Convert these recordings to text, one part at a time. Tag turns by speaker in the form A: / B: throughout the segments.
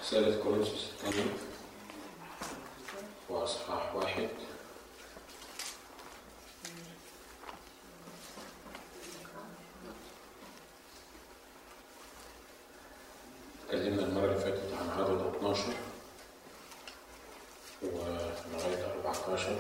A: رسالة كورنثوس الثانية وأصحاح واحد اتكلمنا المرة اللي فاتت عن عدد 12 ولغاية 14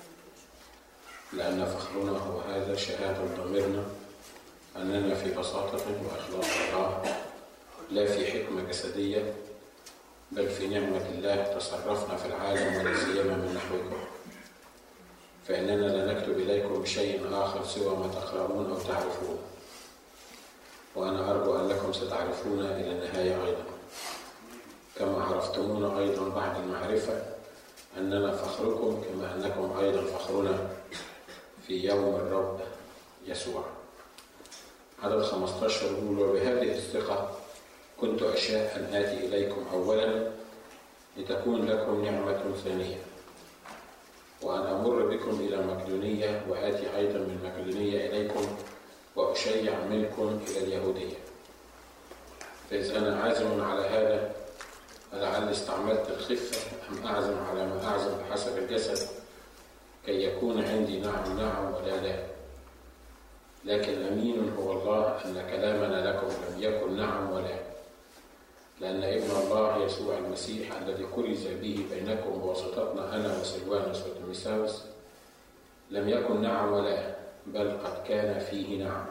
A: لأن فخرنا هو هذا شهادة ضميرنا أننا في بساطة وإخلاص الله لا في حكمة جسدية بل في نعمة الله تصرفنا في العالم ولا سيما من نحوكم فإننا لا نكتب إليكم بشيء آخر سوى ما تقرؤون أو تعرفون وأنا أرجو أنكم ستعرفون إلى النهاية أيضا كما عرفتمونا أيضا بعد المعرفة أننا فخركم كما أنكم أيضا فخرنا في يوم الرب يسوع عدد 15 يقول وبهذه الثقة كنت أشاء أن آتي إليكم أولا لتكون لكم نعمة ثانية وأن أمر بكم إلى مقدونية وآتي أيضا من مقدونية إليكم وأشيع منكم إلى اليهودية فإذا أنا عازم على هذا فلعل استعملت الخفة أم أعزم على ما أعزم بحسب الجسد كي يكون عندي نعم نعم ولا لا لكن أمين هو الله أن كلامنا لكم لم يكن نعم ولا لأن ابن الله يسوع المسيح الذي كرز به بينكم بواسطتنا أنا وسلوانس وتيمساوس لم يكن نعم ولا بل قد كان فيه نعم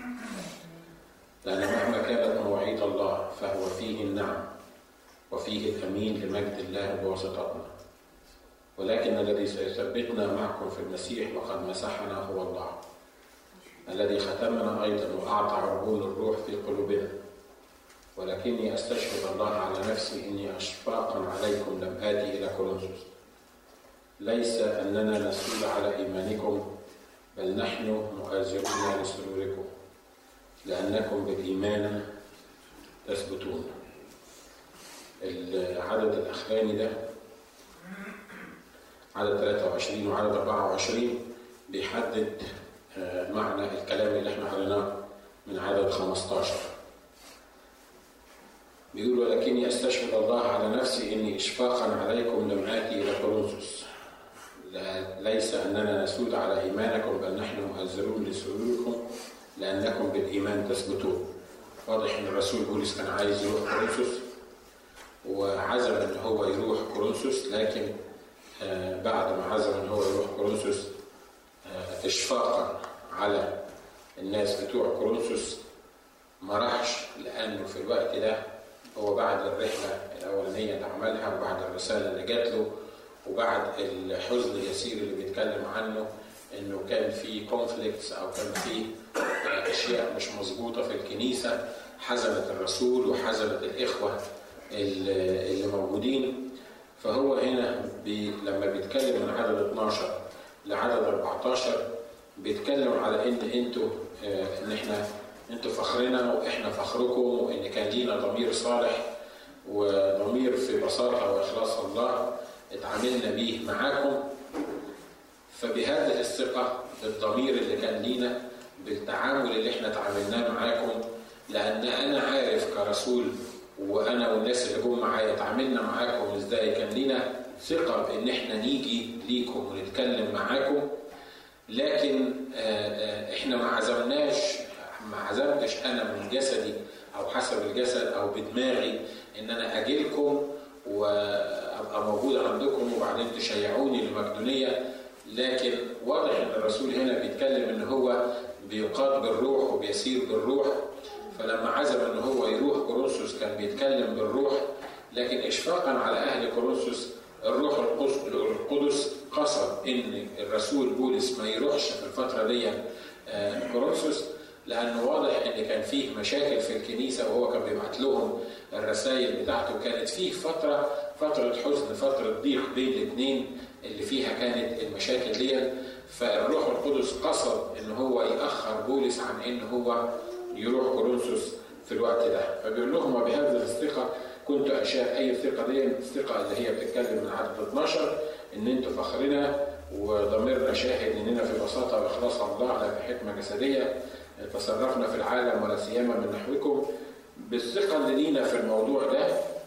A: لأن مهما كانت مواعيد الله فهو فيه النعم وفيه الأمين لمجد الله بواسطتنا ولكن الذي سيثبتنا معكم في المسيح وقد مسحنا هو الله الذي ختمنا أيضا وأعطى عربون الروح في قلوبنا ولكني أستشهد الله على نفسي إني أشفاقا عليكم لم آتي إلى كورنثوس ليس أننا نسول على إيمانكم بل نحن مؤازرون لسروركم لأنكم بالإيمان تثبتون العدد الأخراني ده عدد 23 وعدد 24 بيحدد معنى الكلام اللي احنا قريناه من عدد 15 بيقول ولكني استشهد الله على نفسي اني اشفاقا عليكم لم اتي الى كورنثوس ليس اننا نسود على ايمانكم بل نحن مؤزرون لسروركم لانكم بالايمان تثبتون واضح ان الرسول بولس كان عايز يروح كورنثوس وعزم ان هو يروح كورنثوس لكن بعد ما عزم ان هو يروح كورنثوس اشفاقا على الناس بتوع كورنثوس ما راحش لانه في الوقت ده هو بعد الرحله الاولانيه اللي عملها وبعد الرساله اللي جات له وبعد الحزن اليسير اللي بيتكلم عنه انه كان في كونفليكتس او كان في اشياء مش مظبوطه في الكنيسه حزنت الرسول وحزنت الاخوه اللي موجودين فهو هنا بي لما بيتكلم من عدد 12 لعدد 14 بيتكلم على ان انتوا ان احنا انتوا فخرنا واحنا فخركم وان كان لينا ضمير صالح وضمير في بساطه واخلاص الله اتعاملنا بيه معاكم فبهذه الثقه بالضمير اللي كان لينا بالتعامل اللي احنا تعاملناه معاكم لان انا عارف كرسول وانا والناس اللي جم معايا اتعاملنا معاكم ازاي كان لينا ثقه بان احنا نيجي ليكم ونتكلم معاكم لكن احنا ما عزمناش ما عزمتش انا من جسدي او حسب الجسد او بدماغي ان انا اجي لكم وابقى موجود عندكم وبعدين تشيعوني لمقدونيه لكن واضح ان الرسول هنا بيتكلم ان هو بيقاد بالروح وبيسير بالروح فلما عزم ان هو يروح كورنثوس كان بيتكلم بالروح لكن اشفاقا على اهل كورنثوس الروح القدس قصد ان الرسول بولس ما يروحش في الفتره دي كورنثوس لانه واضح ان كان فيه مشاكل في الكنيسه وهو كان بيبعت لهم الرسائل بتاعته كانت فيه فتره فتره حزن فتره ضيق بين الاثنين اللي فيها كانت المشاكل دي فالروح القدس قصد ان هو ياخر بولس عن ان هو يروح كورنثوس في الوقت ده فبيقول لهم وبهذه الثقه كنت اشاء اي الثقه دي الثقه اللي هي بتتكلم من عدد 12 ان انتوا فخرنا وضميرنا شاهد اننا في بساطه واخلاص الله لا في حكمه جسديه تصرفنا في العالم ولا سيما من نحوكم بالثقه اللي لينا في الموضوع ده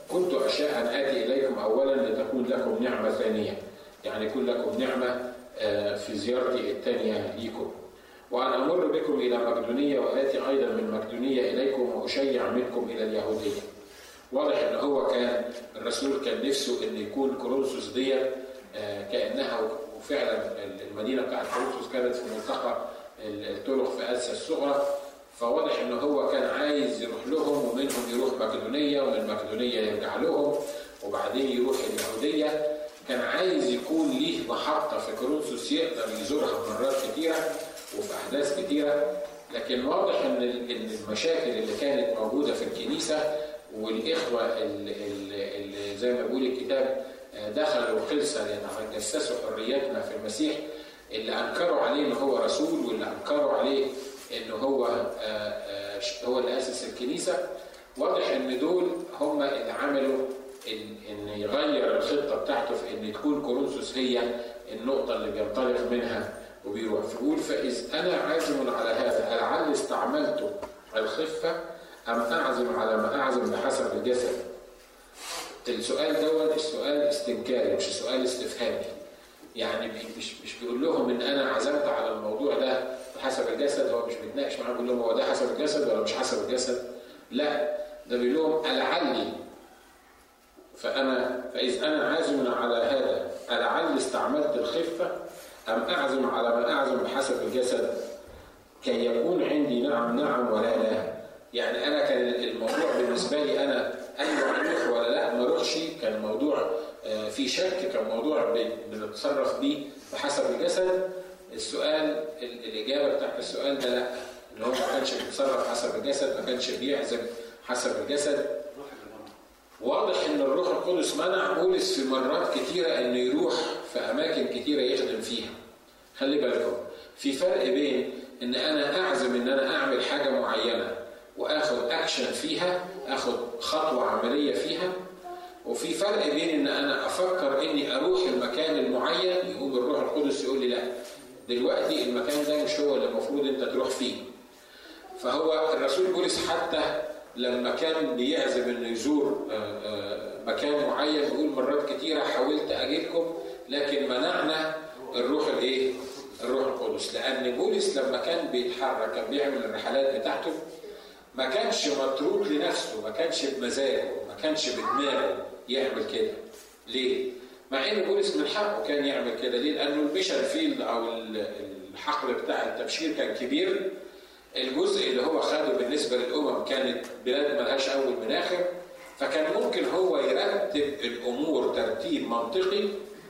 A: كنت أشاء أن آتي إليكم أولا لتكون لكم نعمة ثانية يعني يكون لكم نعمة آه، في زيارتي الثانية ليكم وأن أمر بكم إلى مقدونية وآتي أيضا من مقدونية إليكم وأشيع منكم إلى اليهودية واضح ان هو كان الرسول كان نفسه ان يكون كورنثوس دي آه، كانها وفعلا المدينه بتاعت كورنثوس كانت في منطقه الطرق في اسيا الصغرى فواضح ان هو كان عايز يروح لهم ومنهم يروح مقدونيه ومن مقدونيه يرجع لهم وبعدين يروح اليهوديه كان عايز يكون ليه محطه في كورنثوس يقدر يزورها مرات كثيره وفي احداث كثيره لكن واضح ان المشاكل اللي كانت موجوده في الكنيسه والاخوه اللي, اللي زي ما بيقول الكتاب آه، دخلوا خلصه يتجسسوا حرياتنا في المسيح اللي انكروا عليه ان هو رسول واللي انكروا عليه ان هو آه، آه، هو اللي اسس الكنيسه واضح ان دول هم اللي عملوا ان يغير الخطه بتاعته في ان تكون كورنثوس هي النقطه اللي بينطلق منها وبيروح فيقول فاذ انا عازم على هذا لعل استعملت الخفه ام اعزم على ما اعزم بحسب الجسد السؤال دوت السؤال استنكاري مش سؤال استفهامي يعني مش مش بيقول لهم ان انا عزمت على الموضوع ده بحسب الجسد هو مش بيتناقش معاهم بيقول لهم هو ده حسب الجسد ولا مش حسب الجسد لا ده بيقول لهم ألعلي فأنا فإذ أنا عازم على هذا ألعلي استعملت الخفة أم أعزم على ما أعزم بحسب الجسد كي يكون عندي نعم نعم ولا لا يعني أنا كان الموضوع بالنسبة لي أنا أيوة أروح ولا لا ما أروحش كان الموضوع آه، في شك كان موضوع بنتصرف بيه بحسب الجسد السؤال الإجابة بتاعت السؤال ده لا إن هو ما كانش بيتصرف حسب الجسد ما كانش بيعزم حسب الجسد واضح ان الروح القدس منع بولس في مرات كتيرة انه يروح في اماكن كتيرة يخدم فيها خلي بالكم في فرق بين ان انا اعزم ان انا اعمل حاجة معينة واخد اكشن فيها اخد خطوة عملية فيها وفي فرق بين ان انا افكر اني اروح المكان المعين يقوم الروح القدس يقول لي لا دلوقتي المكان ده مش هو اللي المفروض انت تروح فيه فهو الرسول بولس حتى لما كان بيعزم انه يزور آه، آه، مكان معين يقول مرات كتيرة حاولت اجيلكم لكن منعنا الروح الايه؟ الروح القدس لان بولس لما كان بيتحرك كان بيعمل الرحلات بتاعته ما كانش متروك لنفسه ما كانش بمزاجه ما كانش بدماغه يعمل كده ليه؟ مع ان بولس من حقه كان يعمل كده ليه؟ لانه الميشن فيلد او الحقل بتاع التبشير كان كبير الجزء اللي هو خده بالنسبه للامم كانت بلاد ملهاش اول من اخر فكان ممكن هو يرتب الامور ترتيب منطقي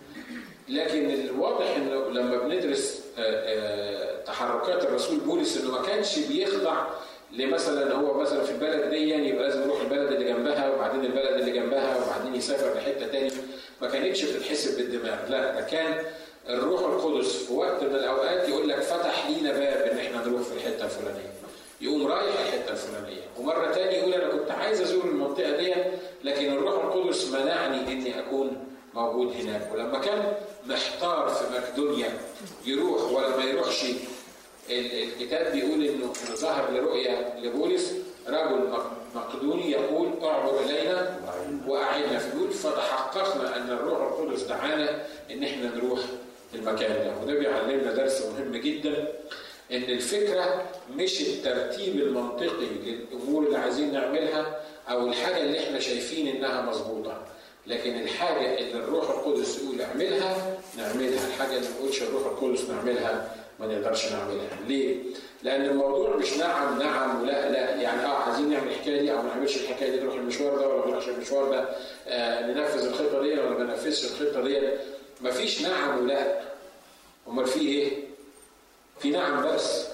A: لكن الواضح انه لما بندرس آه، آه، تحركات الرسول بولس انه ما كانش بيخضع لمثلا هو مثلا في البلد دي يبقى لازم يروح البلد اللي جنبها وبعدين البلد اللي جنبها وبعدين يسافر لحته تاني ما كانتش بتتحسب بالدماغ لا ده كان الروح القدس في وقت من الاوقات يقول لك فتح لينا باب ان احنا نروح في الحته الفلانيه يقوم رايح الحته الفلانيه ومره تانية يقول انا كنت عايز ازور المنطقه دي لكن الروح القدس منعني اني اكون موجود هناك ولما كان محتار في مقدونيا يروح ولا ما يروحش الكتاب بيقول انه ظهر لرؤيا لبولس رجل مقدوني يقول اعبر الينا واعدنا فيقول فتحققنا ان الروح القدس دعانا ان احنا نروح المكان ده وده بيعلمنا درس مهم جدا ان الفكره مش الترتيب المنطقي للامور اللي عايزين نعملها او الحاجه اللي احنا شايفين انها مظبوطه لكن الحاجه اللي الروح القدس يقول اعملها نعملها الحاجه اللي ما يقولش الروح القدس نعملها ما نقدرش نعملها ليه لان الموضوع مش نعم نعم ولا لا يعني اه عايزين نعمل الحكايه دي او ما نعملش الحكايه دي نروح المشوار ده ولا ما نروحش المشوار ده آه ننفذ الخطه دي ولا ما ننفذش الخطه دي مفيش نعم ولا امال في ايه في نعم بس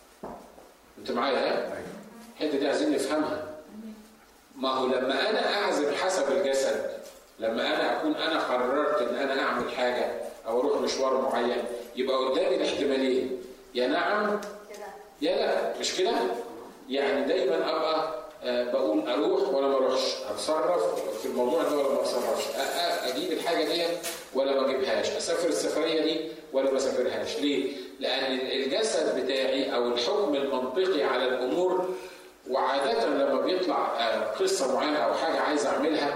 A: انت معايا ها الحته دي عايزين نفهمها ما هو لما انا اعزم حسب الجسد لما انا اكون انا قررت ان انا اعمل حاجه او اروح مشوار معين يبقى قدامي الاحتمالين يا نعم يا لا مش كده يعني دايما ابقى آه، بقول اروح ولا ما اروحش اتصرف في الموضوع ده ولا ما اتصرفش اجيب الحاجه دي ولا ما اجيبهاش اسافر السفريه دي ولا ما اسافرهاش ليه لان الجسد بتاعي او الحكم المنطقي على الامور وعاده لما بيطلع آه، قصه معينه او حاجه عايز اعملها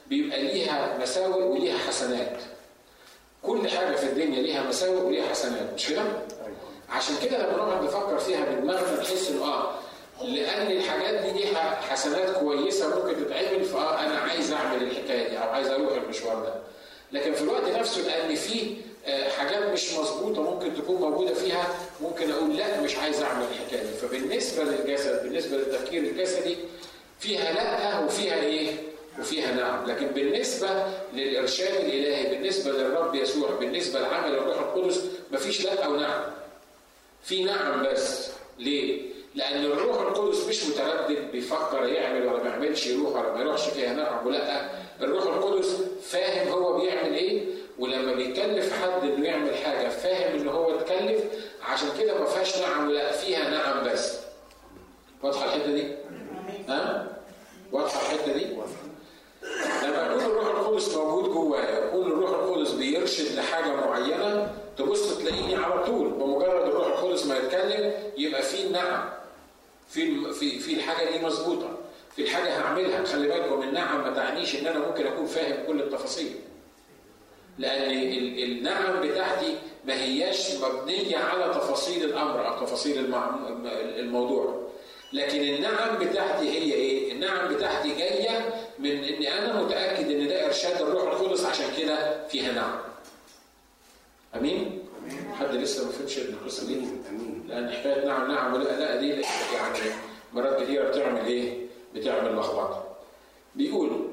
A: بيبقى ليها مساوئ وليها حسنات كل حاجه في الدنيا ليها مساوئ وليها حسنات مش كده؟ عشان كده لما نقعد نفكر فيها بدماغنا نحس انه اه لان الحاجات دي ليها حسنات كويسه ممكن تتعمل فاه انا عايز اعمل الحكايه دي او عايز اروح المشوار ده لكن في الوقت نفسه لان في آه، حاجات مش مظبوطه ممكن تكون موجوده فيها ممكن اقول لا مش عايز اعمل الحكايه دي فبالنسبه للجسد بالنسبه للتفكير الجسدي فيها لا وفيها ايه؟ وفيها نعم لكن بالنسبة للإرشاد الإلهي بالنسبة للرب يسوع بالنسبة لعمل الروح القدس مفيش لا أو نعم في نعم بس ليه؟ لأن الروح القدس مش متردد بيفكر يعمل ولا ما يعملش يروح ولا ما يروحش فيها نعم ولا الروح القدس فاهم هو بيعمل إيه ولما بيكلف حد إنه يعمل حاجة فاهم إن هو اتكلف عشان كده ما فيهاش نعم ولا فيها نعم بس واضحة الحتة دي؟ ها؟ واضحة الحتة دي؟ لما يكون الروح القدس موجود جوايا يكون الروح القدس بيرشد لحاجه معينه تبص تلاقيني على طول بمجرد الروح القدس ما يتكلم يبقى في نعم في في في الحاجه دي مظبوطه في الحاجه هعملها خلي بالكم النعم ما تعنيش ان انا ممكن اكون فاهم كل التفاصيل لان النعم بتاعتي ما هياش مبنيه على تفاصيل الامر او تفاصيل الموضوع لكن النعم بتاعتي هي ايه؟ النعم بتاعتي جايه من اني انا متاكد ان ده ارشاد الروح القدس عشان كده فيها نعم. امين؟ امين حد لسه ما فهمش القصه دي؟ امين لان حكايه نعم نعم ولا لا دي يعني مرات كثيره بتعمل ايه؟ بتعمل لخبطه. بيقول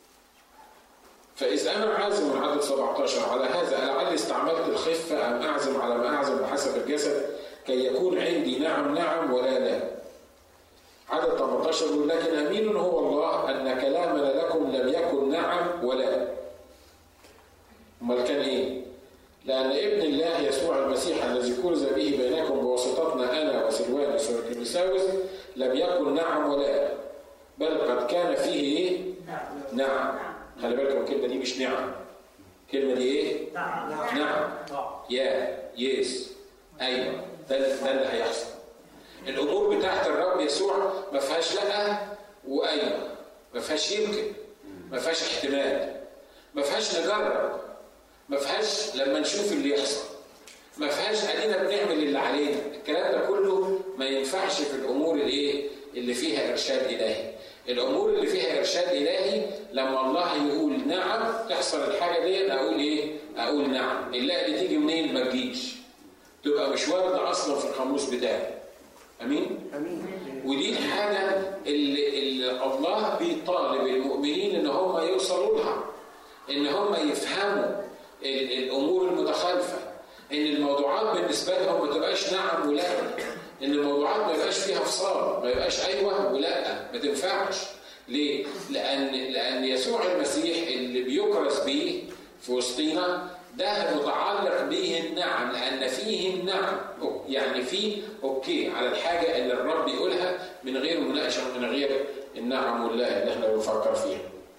A: فإذا أنا عازم عدد 17 على هذا لعلي استعملت الخفة أم أعزم على ما أعزم بحسب الجسد كي يكون عندي نعم نعم ولا لا عدد 18 يقول لكن امين هو الله ان كلامنا لكم لم يكن نعم ولا امال كان ايه؟ لان ابن الله يسوع المسيح الذي كرز به بينكم بواسطتنا انا وسلوانس وتيموساوس لم يكن نعم ولا بل قد كان فيه ايه؟ نعم خلي بالكم الكلمه دي مش نعم الكلمه دي ايه؟ نعم نعم يا يس ايوه ده ده اللي هيحصل الامور بتاعت الرب يسوع ما فيهاش لا وايوه ما فيهاش يمكن ما فيهاش احتمال ما فيهاش نجرب ما فيهاش لما نشوف اللي يحصل ما فيهاش ادينا بنعمل اللي علينا الكلام ده كله ما ينفعش في الامور الايه اللي فيها ارشاد الهي الامور اللي فيها ارشاد الهي لما الله يقول نعم تحصل الحاجه دي اقول ايه اقول نعم اللا دي تيجي منين ما تجيش تبقى مش وارده اصلا في القاموس بتاعي امين؟ امين ودي الحاجه اللي, اللي الله بيطالب المؤمنين ان هم يوصلوا لها ان هم يفهموا الامور المتخالفه ان الموضوعات بالنسبه لهم ما تبقاش نعم ولا ان الموضوعات ما يبقاش فيها فصال ما يبقاش ايوه ولا ما تنفعش ليه؟ لان لان يسوع المسيح اللي بيكرس بيه في وسطينا ده متعلق به النعم لان فيه النعم يعني في اوكي على الحاجه اللي الرب يقولها من غير مناقشه ومن غير النعم والله اللي احنا بنفكر فيها.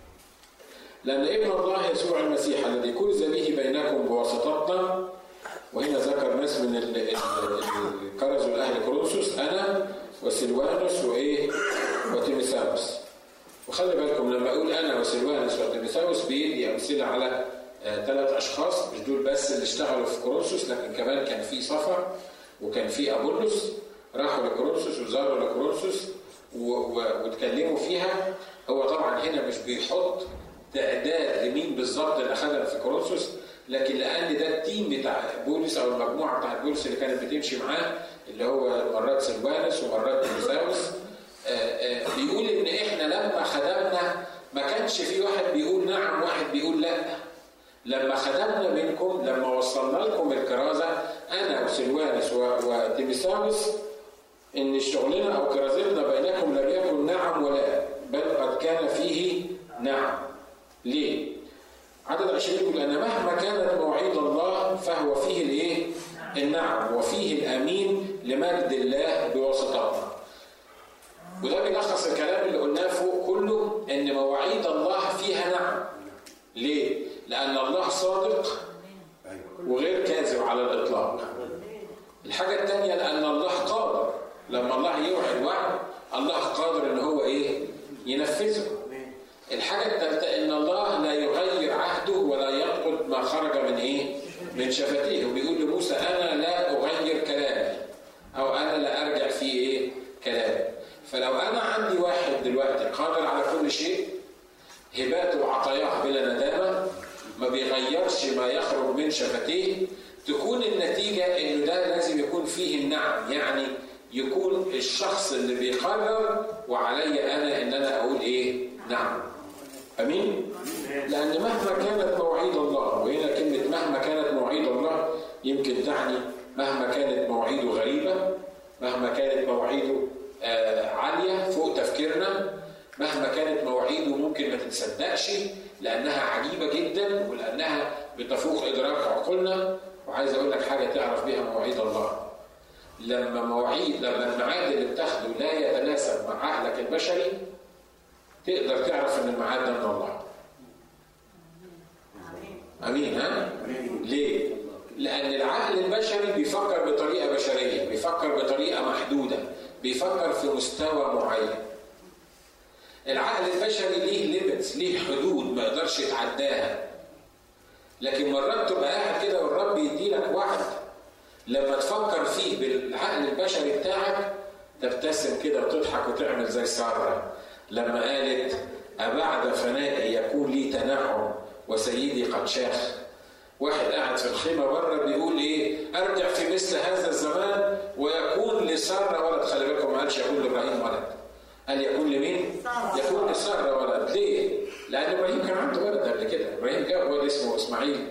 A: لان ابن الله يسوع المسيح الذي كرز به بينكم بواسطتنا وهنا ذكر ناس من اللي كرزوا لاهل كورنثوس انا وسلوانوس وايه وتيمساوس. وخلي بالكم لما اقول انا وسلوانوس وتيمساوس بيدي امثله على ثلاث اشخاص مش دول بس اللي اشتغلوا في كورنثوس لكن كمان كان في سفر وكان في ابولس راحوا لكورنثوس وزاروا لكورنثوس واتكلموا فيها هو طبعا هنا مش بيحط تعداد لمين بالظبط اللي اخذها في كورنثوس لكن لان ده التيم بتاع بولس او المجموعه بتاعت بولس اللي كانت بتمشي معاه اللي هو مرات سلوانس ومرات تيموساوس بيقول ان احنا لما خدمنا ما كانش في واحد بيقول نعم واحد بيقول لا لما خدمنا منكم لما وصلنا لكم الكرازة أنا وسلوانس وتيمساوس إن شغلنا أو كرازتنا بينكم لم يكن نعم ولا بل قد كان فيه نعم ليه؟ عدد عشرين يقول أن مهما كانت مواعيد الله فهو فيه الإيه؟ النعم وفيه الأمين لمجد الله بواسطتنا وده بيلخص الكلام اللي قلناه فوق كله ان مواعيد الله فيها نعم ليه؟ لأن الله صادق وغير كاذب على الإطلاق الحاجة الثانية لأن الله قادر لما الله يوعد وعد الله قادر إن هو إيه؟ ينفذه الحاجة الثالثة إن الله لا يغير عهده ولا ينقض ما خرج من إيه؟ من شفتيه وبيقول لموسى أنا لا أغير كلامي أو أنا لا أرجع في إيه؟ كلامي فلو أنا عندي واحد دلوقتي قادر على كل شيء هباته وعطاياه بلا ندامة ما بيغيرش ما يخرج من شفتيه تكون النتيجة إنه ده لازم يكون فيه النعم يعني يكون الشخص اللي بيقرر وعلي أنا إن أنا أقول إيه؟ نعم. أمين؟ لأن مهما كانت مواعيد الله وهنا كلمة مهما كانت مواعيد الله يمكن تعني مهما كانت مواعيده غريبة مهما كانت مواعيده آه عالية فوق تفكيرنا مهما كانت مواعيده ممكن ما تتصدقش لأنها عجيبة جدا ولأنها بتفوق إدراك عقولنا وعايز أقول لك حاجة تعرف بيها مواعيد الله لما مواعيد لما الميعاد اللي بتاخده لا يتناسب مع عقلك البشري تقدر تعرف ان الميعاد ده من الله امين ها ليه لان العقل البشري بيفكر بطريقه بشريه بيفكر بطريقه محدوده بيفكر في مستوى معين العقل البشري ليه ليميتس ليه حدود ما يقدرش يتعداها لكن مرات تبقى قاعد كده والرب يديلك وعد لما تفكر فيه بالعقل البشري بتاعك تبتسم كده وتضحك وتعمل زي ساره لما قالت أبعد فنائي يكون لي تنعم وسيدي قد شاخ واحد قاعد في الخيمة بره بيقول إيه أرجع في مثل هذا الزمان ويكون لسارة ولد خلي بالكم ما قالش يكون لإبراهيم ولد قال يكون لمين؟ يكون لسارة ولد ليه؟ لأن إبراهيم كان عنده ولد قبل كده إبراهيم جاب ولد اسمه إسماعيل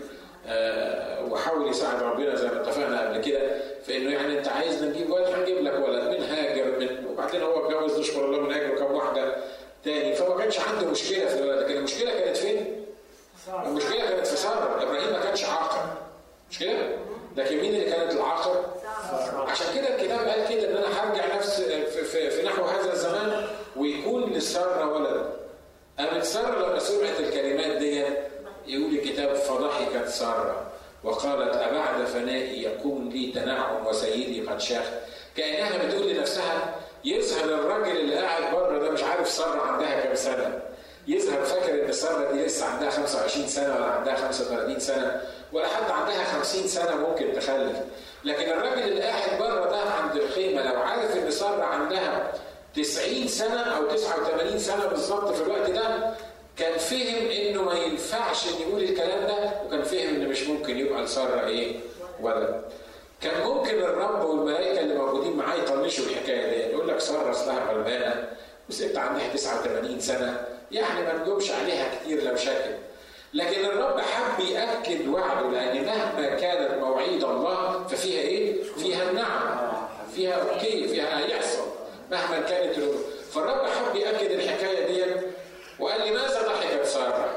A: آه وحاول يساعد ربنا زي ما اتفقنا قبل كده في انه يعني انت عايزنا نجيب ولد هنجيب لك ولد من هاجر من وبعدين هو اتجوز نشكر الله من هاجر وكم واحده تاني فما كانش عنده مشكله في الولد لكن المشكله كانت فين؟ المشكله كانت في ساره ابراهيم ما كانش عاقر مش كده؟ لكن مين اللي كانت العاقر؟ عشان كده الكتاب قال كده ان انا هرجع نفس في, في, في نحو هذا الزمان ويكون لساره ولد قامت ساره لما سمعت الكلمات دي يقول الكتاب فضحكت ساره وقالت أبعد فنائي يكون لي تنعم وسيدي قد شاخ كأنها بتقول لنفسها يظهر الراجل اللي قاعد بره ده مش عارف سارة عندها كام سنة يظهر فاكر ان سارة دي لسه عندها 25 سنة ولا عندها 35 سنة ولا حتى عندها 50 سنة ممكن تخلف لكن الراجل اللي قاعد بره ده عند الخيمة لو عارف ان سارة عندها 90 سنة أو 89 سنة بالظبط في الوقت ده كان فهم انه ما ينفعش ان يقول الكلام ده وكان فهم ان مش ممكن يبقى لساره ايه ولد كان ممكن الرب والملائكه اللي موجودين معاه يطنشوا الحكايه دي يقول لك ساره اصلها غلبانه وست عندها 89 سنه يعني ما نجومش عليها كتير لو شكت لكن الرب حب ياكد وعده لان مهما كانت مواعيد الله ففيها ايه؟ فيها النعم فيها اوكي فيها هيحصل مهما كانت الأمور فالرب حب ياكد الحكايه دي وقال لماذا ضحكت ساره؟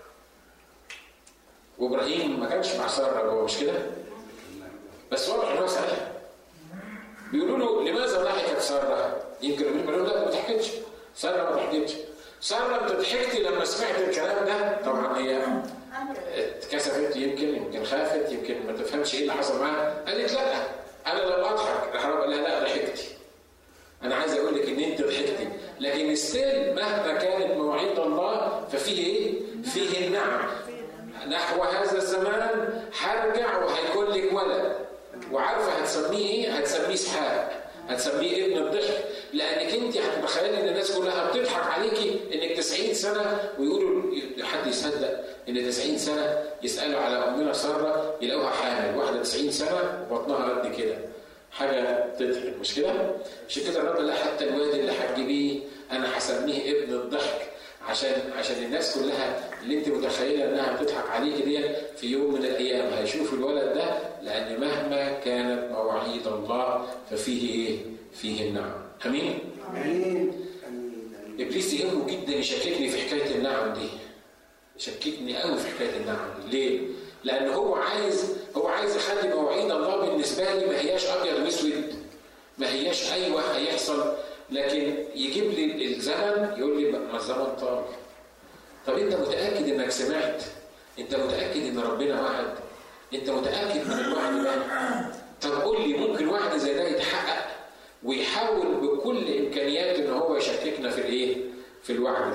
A: وابراهيم ما كانش مع ساره جوه مش كده؟ بس واضح ان هو سالها بيقولوا له لماذا ضحكت ساره؟ يمكن ابراهيم قال لا ما ضحكتش ساره ما ضحكتش ساره انت ضحكتي لما سمعت الكلام ده طبعا هي اتكسفت يمكن يمكن خافت يمكن ما تفهمش ايه اللي حصل معاها قالت لا انا لم اضحك راح قال لها لا ضحكتي انا عايز اقول لك ان انت ضحكتي لكن ستيل مهما كانت مواعيد الله ففيه ايه؟ فيه النعم نحو هذا الزمان هرجع وهيكون لك ولد وعارفه هتسميه ايه؟ هتسميه اسحاق هتسميه ابن الضحك لانك انت هتتخيلي ان الناس كلها بتضحك عليكي انك 90 سنه ويقولوا حد يصدق ان 90 سنه يسالوا على امنا ساره يلاقوها حامل واحده 90 سنه وبطنها قد كده حاجه تضحك مش كده؟ عشان كده الرب لا حتى الواد اللي هتجيبيه انا هسميه ابن الضحك عشان عشان الناس كلها اللي انت متخيله انها بتضحك عليك دي في يوم من الايام هيشوفوا الولد ده لان مهما كانت مواعيد الله ففيه ايه؟ فيه النعم. امين؟
B: امين
A: ابليس يهمه جدا يشككني في حكايه النعم دي. يشككني قوي في حكايه النعم دي، ليه؟ لان هو عايز هو عايز يخلي مواعيد الله بالنسبه لي ما هياش ابيض واسود ما هياش ايوه هيحصل لكن يجيب لي الزمن يقول لي ما الزمن طال طب انت متاكد انك سمعت انت متاكد ان ربنا وعد انت متاكد من الوعد ده طب قول لي ممكن وعد زي ده يتحقق ويحاول بكل امكانياته ان هو يشككنا في الايه في الوعد ده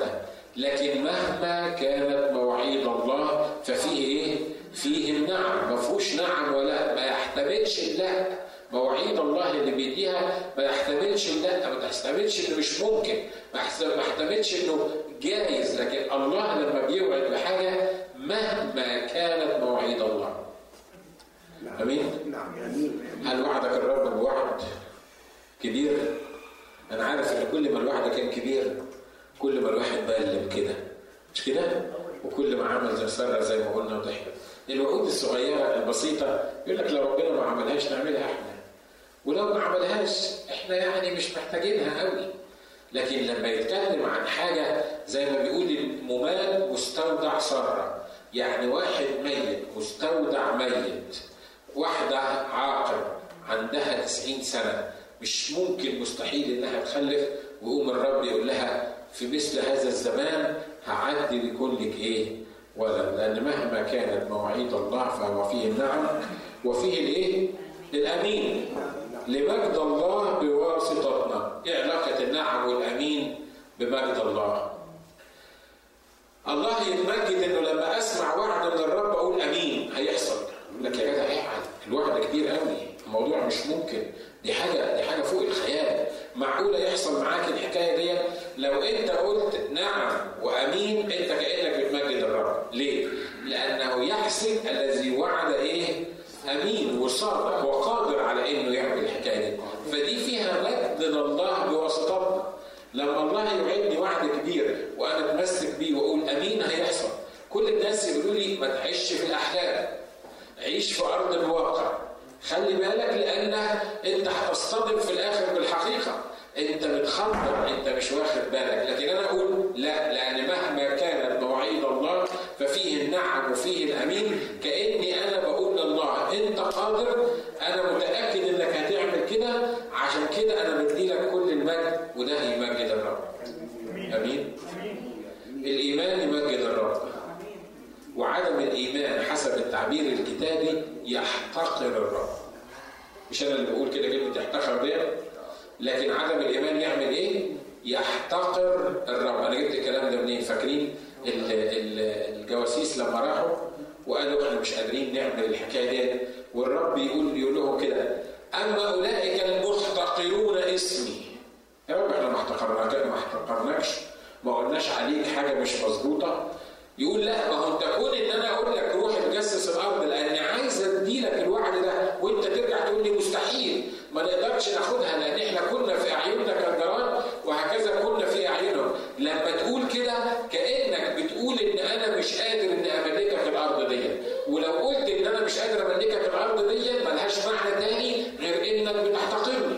A: لكن مهما كانت مواعيد الله ففيه ايه؟ فيه النعم، ما فيهوش نعم ولا ما يحتملش اللا مواعيد الله اللي بيديها ما يحتملش اللا ما يحتملش انه مش ممكن ما يحتملش انه جايز لكن الله لما بيوعد بحاجه مهما كانت مواعيد الله امين؟
B: نعم امين
A: هل وعدك الرب بوعد كبير؟ انا عارف ان كل ما الوعد كان كبير كل ما الواحد بقلب كده مش كده؟ وكل ما عمل زي ساره زي ما قلنا وضحك الوعود الصغيره البسيطه يقول لك لو ربنا ما عملهاش نعملها احنا ولو ما عملهاش احنا يعني مش محتاجينها قوي لكن لما يتكلم عن حاجه زي ما بيقول الممات مستودع ساره يعني واحد ميت مستودع ميت واحده عاقر عندها 90 سنه مش ممكن مستحيل انها تخلف ويقوم الرب يقول لها في مثل هذا الزمان هعدي ويكون لك ايه؟ ولد لان مهما كانت مواعيد الله فهو فيه النعم وفيه الايه؟ الامين لمجد الله بواسطتنا ايه علاقه النعم والامين بمجد الله الله يتمجد انه لما اسمع وعد من الرب اقول امين هيحصل لك يا جدع ايه الوعد كبير قوي الموضوع مش ممكن دي حاجه دي حاجه فوق الخيال معقوله يحصل معاك الحكايه دي لو انت قلت نعم وامين انت كانك بتمجد الرب ليه لانه يحسب الذي وعد ايه امين وصادق وقادر على انه يعمل الحكايه دي فدي فيها مجد لله بواسطتنا لما الله يوعدني وعد كبير وانا اتمسك بيه واقول امين هيحصل كل الناس يقولوا لي ما تعيش في الاحلام عيش في ارض الواقع خلي بالك لان انت هتصطدم في الاخر بالحقيقه انت بتخطط انت مش واخد بالك لكن انا اقول لا لان مهما كانت مواعيد الله ففيه النعم وفيه الامين كاني انا بقول لله انت قادر انا متاكد انك هتعمل كده عشان كده انا بدي لك كل المجد وده يمجد الرب امين الايمان يمجد الرب وعدم الايمان حسب التعبير الكتابي يحتقر الرب مش انا اللي بقول كده كلمه يحتقر دي لكن عدم الايمان يعمل ايه يحتقر الرب انا جبت الكلام ده منين فاكرين الجواسيس لما راحوا وقالوا احنا مش قادرين نعمل الحكايه دي والرب يقول يقول لهم كده اما اولئك المحتقرون اسمي يا رب احنا ما احتقرناك ما احتقرناكش ما قلناش عليك حاجه مش مظبوطه يقول لا ما هو انت كون ان انا اقول لك روح تجسس الارض لاني عايز ادي لك الوعد ده وانت ترجع تقول لي مستحيل ما نقدرش ناخدها لان احنا كنا في اعيننا كالجراد وهكذا كنا في اعينهم لما تقول كده كانك بتقول ان انا مش قادر ان املكك الارض دي ولو قلت ان انا مش قادر املكك الارض دي ملهاش معنى تاني غير انك بتحتقرني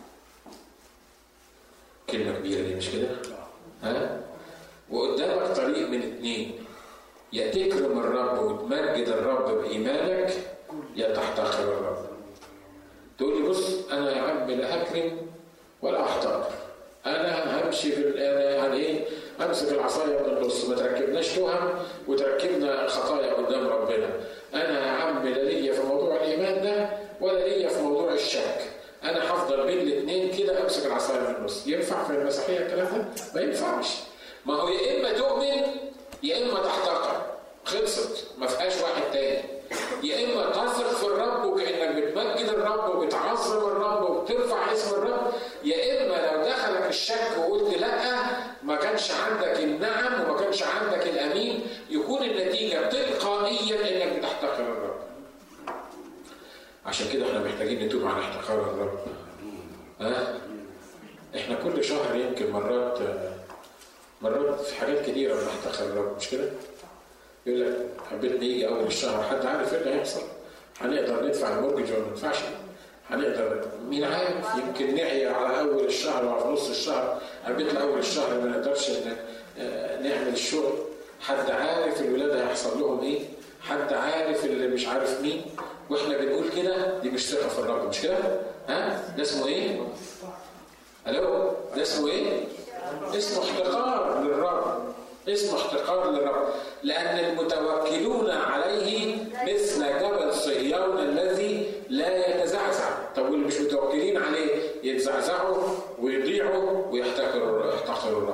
A: كلمه كبيره دي مش كده؟ ها؟ وقدامك طريق من اتنين يا تكرم الرب وتمجد الرب بإيمانك يا تحتقر الرب تقول لي بص أنا يا عم لا هكرم ولا أحتقر أنا همشي في يعني إيه أمسك العصاية من النص ما تركبناش تهم وتركبنا خطايا قدام ربنا أنا يا عم لا ليا في موضوع الإيمان ده ولا ليا في موضوع الشك أنا هفضل بين الاثنين كده أمسك العصاية من النص ينفع في المسيحية الكلام ده؟ ما ينفعش ما هو يا اما تؤمن يا اما تحتقر خلصت ما فيهاش واحد تاني يا اما تثق في الرب وكانك بتمجد الرب وبتعظم الرب وبترفع اسم الرب يا اما لو دخلك الشك وقلت لا ما كانش عندك النعم وما كانش عندك الامين يكون النتيجه تلقائيا انك بتحتقر الرب عشان كده احنا محتاجين نتوب عن احتقار الرب ها احنا كل شهر يمكن مرات مرات في حاجات كتيره بنحتقر الرب مش كده؟ يقول لك حبيت نيجي اول الشهر حد عارف ايه اللي هيحصل؟ هنقدر ندفع المورجج ولا ما ندفعش؟ هنقدر مين عارف يمكن نعيا على اول الشهر ولا في نص الشهر حبيت اول الشهر ما نقدرش نعمل الشغل حد عارف الولاد هيحصل لهم ايه؟ حد عارف اللي مش عارف مين واحنا بنقول كده دي مش ثقه في الرب مش كده؟ ها؟ ده اسمه ايه؟ الو ده اسمه ايه؟ اسمه احتقار للرب اسمه احتقار للرب لأن المتوكلون عليه مثل جبل صهيون الذي لا يتزعزع طب واللي مش متوكلين عليه يتزعزعوا ويضيعوا ويحتقروا يحتقروا الرب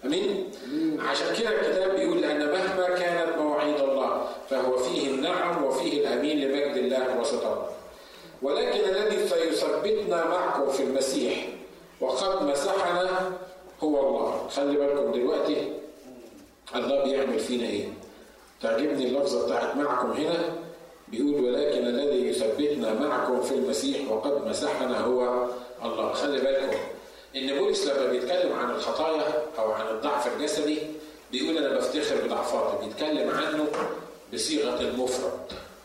A: امين عشان كده الكتاب بيقول لان مهما كانت مواعيد الله فهو فيه النعم وفيه الامين لمجد الله وسطه ولكن الذي سيثبتنا معكم في المسيح وقد مسحنا هو الله خلي بالكم دلوقتي الله بيعمل فينا ايه تعجبني اللفظه بتاعت معكم هنا بيقول ولكن الذي يثبتنا معكم في المسيح وقد مسحنا هو الله خلي بالكم ان بولس لما بيتكلم عن الخطايا او عن الضعف الجسدي بيقول انا بفتخر بضعفاتي بيتكلم عنه بصيغه المفرد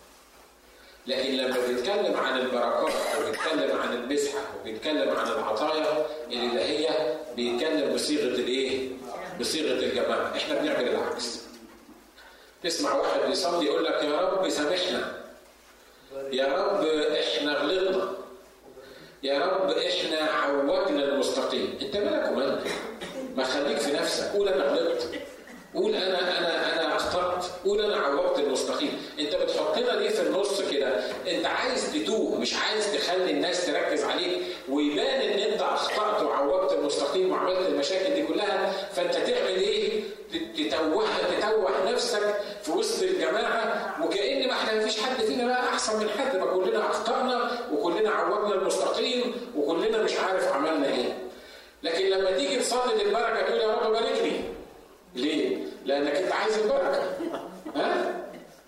A: لكن لما بيتكلم عن البركات وبيتكلم عن المسحه وبيتكلم عن العطايا الالهيه بيتكلم بصيغه الايه؟ بصيغه الجماعه، احنا بنعمل العكس. تسمع واحد بيصلي يقول لك يا رب سامحنا. يا رب احنا غلطنا. يا رب احنا عوجنا المستقيم، انت مالك ومالك؟ ما خليك في نفسك، قول انا غلطت. قول انا انا انا اخطات قول انا عوضت المستقيم انت بتحطنا ليه في النص كده انت عايز تتوه مش عايز تخلي الناس تركز عليك ويبان ان انت اخطات وعوضت المستقيم وعملت المشاكل دي كلها فانت تعمل ايه تتوه تتوه نفسك في وسط الجماعه وكان ما احنا مفيش حد فينا بقى احسن من حد ما كلنا اخطانا وكلنا عوضنا المستقيم وكلنا مش عارف عملنا ايه لكن لما تيجي تصلي للبركه تقول يا رب باركني ليه؟ لأنك أنت عايز البركة ها؟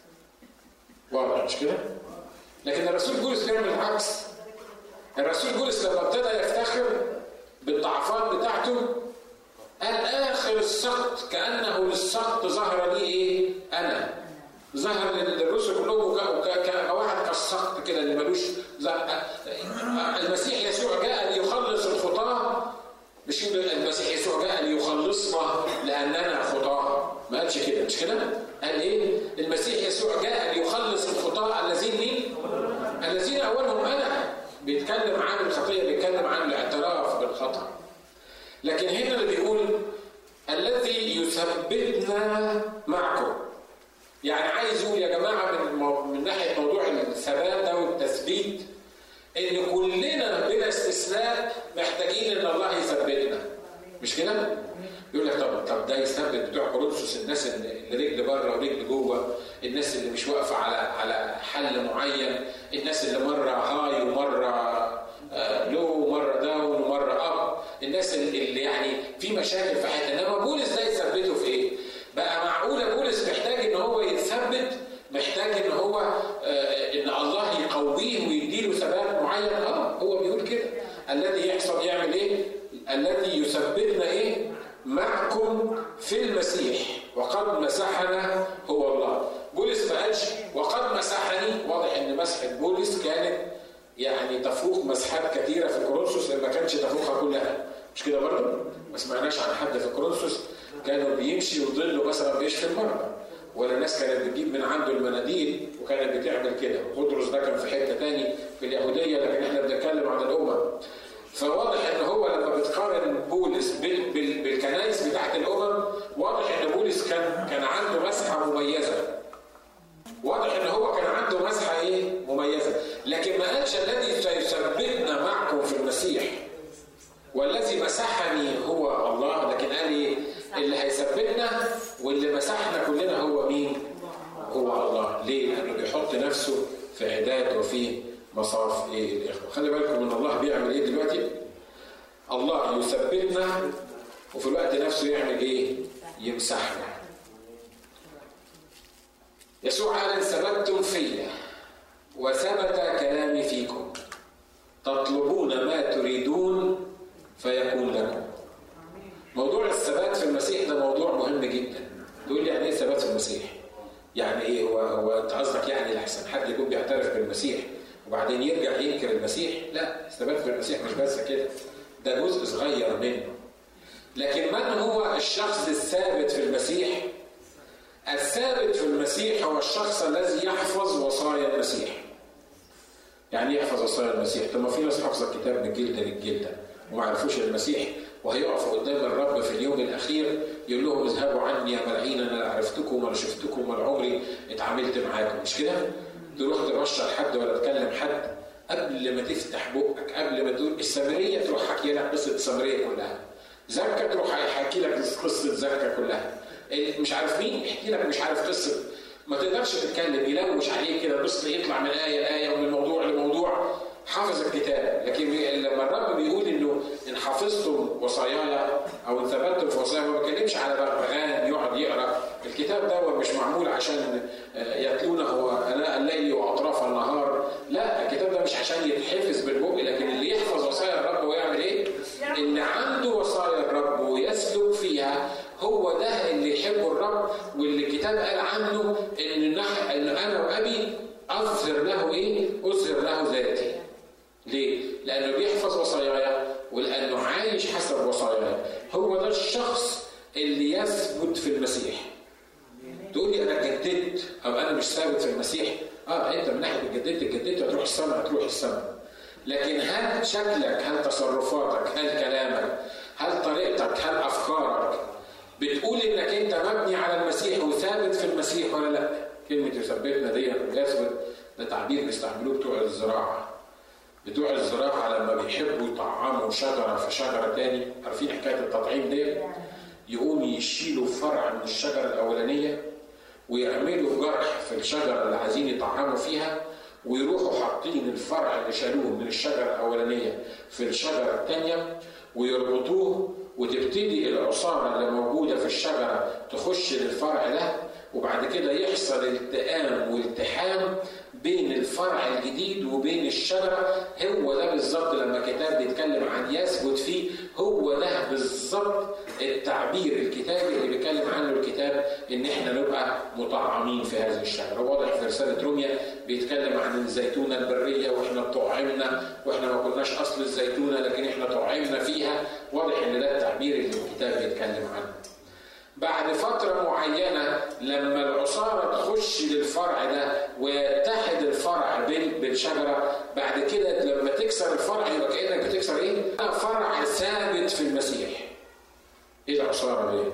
A: واضح مش كده؟ لكن الرسول بولس بيعمل العكس الرسول بولس لما ابتدى يفتخر بالضعفات بتاعته قال آخر السقط كأنه للسقط ظهر لي إيه؟ أنا ظهر للرسل كلهم كواحد كالسقط كده اللي ملوش المسيح يسوع جاء ليخلص الخطاه مش المسيح يسوع جاء ليخلصنا لاننا خطاه ما قالش كده مش كده؟ قال ايه؟ المسيح يسوع جاء ليخلص الخطاه الذين مين؟ الذين اولهم انا بيتكلم عن الخطيه بيتكلم عن الاعتراف بالخطا لكن هنا اللي بيقول الذي يثبتنا معكم يعني عايز يقول يا جماعه من من ناحيه موضوع الثبات ده والتثبيت ان كلنا بلا استثناء محتاجين ان الله يثبتنا مش كده؟ يقول لك طب طب ده يثبت بتوع كورنثوس الناس اللي رجل بره ورجل جوه الناس اللي مش واقفه على على حل معين الناس اللي مره هاي ومره لو ومره داون ومره اب الناس اللي يعني في مشاكل في حياتنا انما بولس ده يثبته في ايه؟ بقى معقوله بولس محتاج ان هو يتثبت محتاج ان هو آه ان الله يقويه ويديله ثبات معين اه هو بيقول كده الذي يحصل يعمل ايه؟ الذي يثبتنا ايه؟ معكم في المسيح وقد مسحنا هو الله بولس ما قالش وقد مسحني واضح ان مسحه بولس كانت يعني تفوق مسحات كثيره في كورنثوس ما كانش تفوقها كلها مش كده برضه؟ ما سمعناش عن حد في كورنثوس كانوا بيمشي وظله مثلا بيشفي المرضى ولا ناس كانت بتجيب من عنده المناديل وكانت بتعمل كده بطرس ده كان في حته تاني في اليهوديه لكن احنا بنتكلم عن الامم فواضح ان هو لما بتقارن بولس بال بال بالكنائس بتاعت الامم واضح ان بولس كان كان عنده مسحه مميزه واضح ان هو كان عنده مسحه ايه مميزه لكن ما قالش الذي سيثبتنا معكم في المسيح والذي مسحني هو الله لكن قال ايه اللي هيثبتنا واللي مسحنا كلنا هو مين هو الله ليه لانه بيحط نفسه في عداد وفي مصاف ايه الاخوه خلي بالكم ان الله بيعمل ايه دلوقتي الله يثبتنا وفي الوقت نفسه يعمل ايه يمسحنا يسوع قال ان ثبتتم فيا وثبت كلامي فيكم تطلبون ما تريدون فيكون لكم موضوع الثبات في المسيح ده موضوع مهم جدا تقول لي يعني ايه ثبات في المسيح يعني ايه هو هو انت قصدك يعني لحسن حد يكون بيعترف بالمسيح وبعدين يرجع ينكر المسيح لا الثبات في المسيح مش بس كده ده جزء صغير منه لكن من هو الشخص الثابت في المسيح الثابت في المسيح هو الشخص الذي يحفظ وصايا المسيح يعني يحفظ وصايا المسيح طب ما في ناس حافظه الكتاب من جلده للجلده وما عرفوش المسيح وهيقفوا قدام الرب في اليوم الاخير يقول لهم اذهبوا عني يا ملعين انا لا عرفتكم ولا شفتكم ولا عمري اتعاملت معاكم مش كده؟ تروح تبشر حد ولا تكلم حد قبل ما تفتح بقك قبل ما تقول السامريه تروح حكي لك قصه السامريه كلها زكا تروح احكي لك قصه زكا كلها مش عارف مين يحكي لك مش عارف قصه ما تقدرش تتكلم يلوش عليه كده بص يطلع من ايه لايه ومن موضوع لموضوع حافظ الكتاب لكن لما الرب بيقول انه ان حفظتم وصاياي او ان ثبتتم في وصاياي ما بيتكلمش على بغبغان يقعد يقرا الكتاب ده مش معمول عشان يتلونه اناء الليل واطراف النهار لا الكتاب ده مش عشان يتحفظ بالبق لكن اللي يحفظ وصايا الرب ويعمل ايه؟ اللي عنده وصايا الرب ويسلك فيها هو ده اللي يحبه الرب واللي الكتاب قال عنه ان ان انا وابي اظهر له ايه؟ اظهر له ذاتي. ليه؟ لانه بيحفظ وصاياي ولانه عايش حسب وصاياي. هو ده الشخص اللي يثبت في المسيح. تقول لي انا اتجددت او انا مش ثابت في المسيح اه انت من ناحيه اتجددت اتجددت هتروح السماء هتروح السماء لكن هل شكلك هل تصرفاتك هل كلامك هل طريقتك هل افكارك بتقول انك انت مبني على المسيح وثابت في المسيح ولا لا كلمه يثبتنا دي يثبت ده تعبير بيستعملوه بتوع الزراعه بتوع الزراعه لما بيحبوا يطعموا شجره في شجره تاني عارفين حكايه التطعيم دي يقوم يشيلوا فرع من الشجره الاولانيه ويعملوا جرح في الشجره اللي عايزين يطعموا فيها ويروحوا حاطين الفرع اللي شالوه من الشجره الاولانيه في الشجره الثانيه ويربطوه وتبتدي العصاره اللي موجوده في الشجره تخش للفرع ده وبعد كده يحصل التئام والتحام بين الفرع الجديد وبين الشجره هو ده بالظبط لما الكتاب بيتكلم عن يثبت فيه هو ده بالظبط التعبير الكتابي اللي بيتكلم عنه الكتاب ان احنا نبقى مطعمين في هذه الشجره واضح في رساله روميا بيتكلم عن الزيتونه البريه واحنا طعمنا واحنا ما كناش اصل الزيتونه لكن احنا طعمنا فيها واضح ان ده التعبير اللي الكتاب بيتكلم عنه بعد فترة معينة لما العصارة تخش للفرع ده ويتحد الفرع بالشجرة بعد كده لما تكسر الفرع يبقى كأنك بتكسر ايه؟ فرع ثابت في المسيح. ايه العصارة دي؟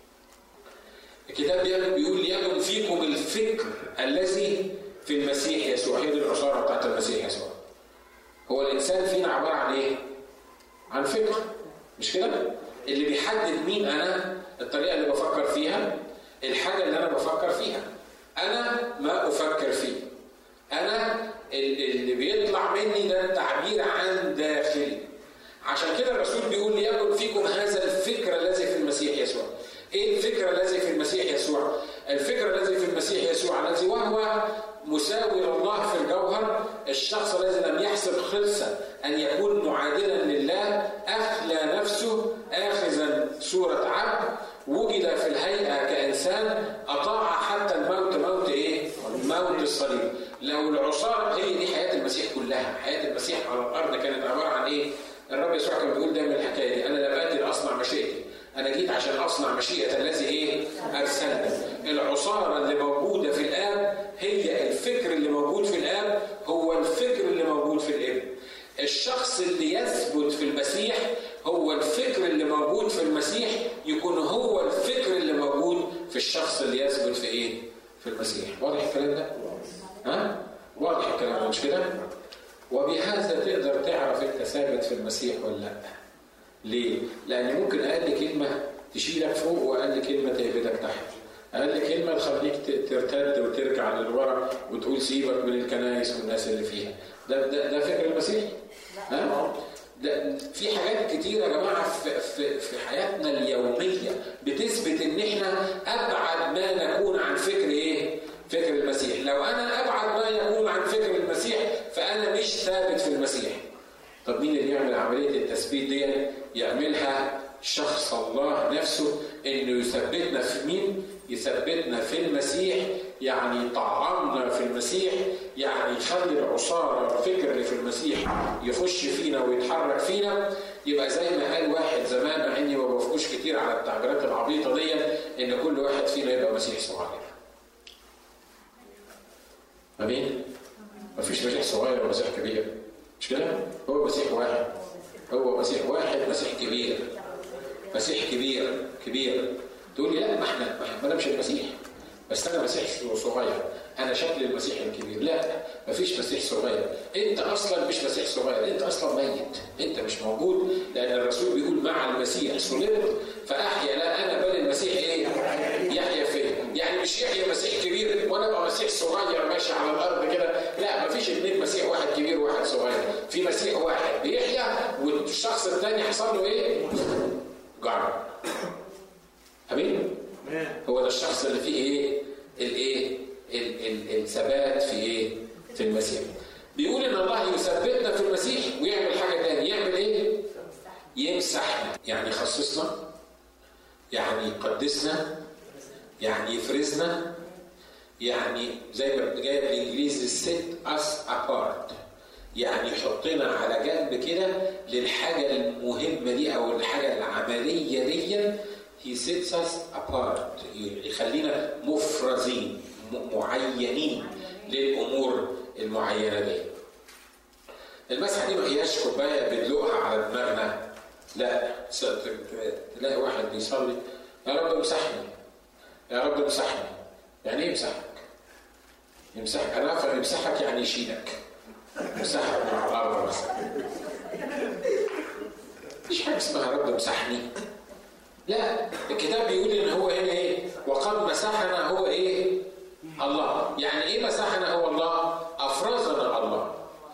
A: الكتاب بيقول ليكن فيكم الفكر الذي في المسيح يسوع هي دي العصارة بتاعت المسيح يسوع. هو الإنسان فينا عبارة عن ايه؟ عن فكر مش كده؟ اللي بيحدد مين أنا الطريقه اللي بفكر فيها الحاجه اللي انا بفكر فيها انا ما افكر فيه انا اللي بيطلع مني ده التعبير عن داخلي عشان كده الرسول بيقول ليكن فيكم هذا الفكر الذي في المسيح يسوع ايه الفكر الذي في المسيح يسوع الفكر الذي في المسيح يسوع الذي وهو مساوي لله في الجوهر الشخص الذي لم يحسب خلصة أن يكون معادلا لله أخلى نفسه آخذا صورة عبد وجد في الهيئة كإنسان أطاع حتى الموت موت إيه؟ موت الصليب لو العصارة هي دي حياة المسيح كلها حياة المسيح على الأرض كانت عبارة عن إيه؟ الرب يسوع كان بيقول دايما الحكاية دي أنا لم آتي لأصنع مشيئتي أنا جيت عشان أصنع مشيئة الذي إيه؟ أرسلني العصارة اللي موجودة في الآب هي الفكر اللي موجود في الآب هو الفكر اللي موجود في الابن الشخص اللي يثبت في المسيح هو الفكر اللي موجود في المسيح يكون هو الفكر اللي موجود في الشخص اللي يثبت في ايه؟ في المسيح واضح الكلام ده؟ ها؟ واضح الكلام ده مش كده؟ وبهذا تقدر تعرف انت ثابت في المسيح ولا لا ليه؟ لان ممكن اقل كلمه تشيلك فوق واقل كلمه تهبدك تحت اقل كلمه تخليك ترتد وترجع للورا وتقول سيبك من الكنائس والناس اللي فيها ده ده, ده فكر المسيح ها ده في حاجات كتيره يا جماعه في, في, في حياتنا اليوميه بتثبت ان احنا ابعد ما نكون عن فكر ايه فكر المسيح لو انا ابعد ما يكون عن فكر المسيح فانا مش ثابت في المسيح طب مين اللي يعمل عمليه التثبيت دي يعملها شخص الله نفسه انه يثبتنا في مين يثبتنا في المسيح يعني طعمنا في المسيح يعني يخلي العصارة الفكر اللي في المسيح يخش فينا ويتحرك فينا يبقى زي ما قال واحد زمان مع اني ما بوافقوش كتير على التعبيرات العبيطة دي ان كل واحد فينا يبقى مسيح صغير. امين؟ مفيش مسيح صغير ومسيح كبير مش كده؟ هو مسيح واحد هو مسيح واحد مسيح كبير مسيح كبير كبير تقول لي لا ما احنا ما انا مش المسيح بس انا مسيح صغير انا شكل المسيح الكبير لا مفيش مسيح صغير انت اصلا مش مسيح صغير انت اصلا ميت انت مش موجود لان الرسول بيقول مع المسيح صلبت فاحيا لا انا بل المسيح ايه يحيا فيا يعني مش يحيا مسيح كبير وانا ابقى مسيح صغير ماشي على الارض كده لا مفيش اثنين مسيح واحد كبير وواحد صغير في مسيح واحد بيحيا والشخص الثاني حصل له ايه جعر امين هو ده الشخص اللي فيه ايه الايه الثبات في ايه في المسيح بيقول ان الله يثبتنا في المسيح ويعمل حاجه ثانيه يعمل ايه يمسحنا يعني يخصصنا يعني يقدسنا يعني يفرزنا يعني زي ما جاي بالانجليزي set us apart يعني يحطنا على جنب كده للحاجه المهمه دي او الحاجه العمليه دي he sets us apart يخلينا مفرزين معينين للامور المعينه دي المسحه دي ما هياش كوبايه بندلقها على دماغنا لا تلاقي واحد بيصلي يا رب امسحني يا رب امسحني يعني ايه يمسحك؟ يمسحك انا افهم يمسحك يعني يشيلك يمسحك من على الارض مثلا مفيش حاجه اسمها رب امسحني لا الكتاب بيقول ان هو هنا ايه وقد مسحنا هو ايه الله يعني ايه مسحنا هو الله افرزنا الله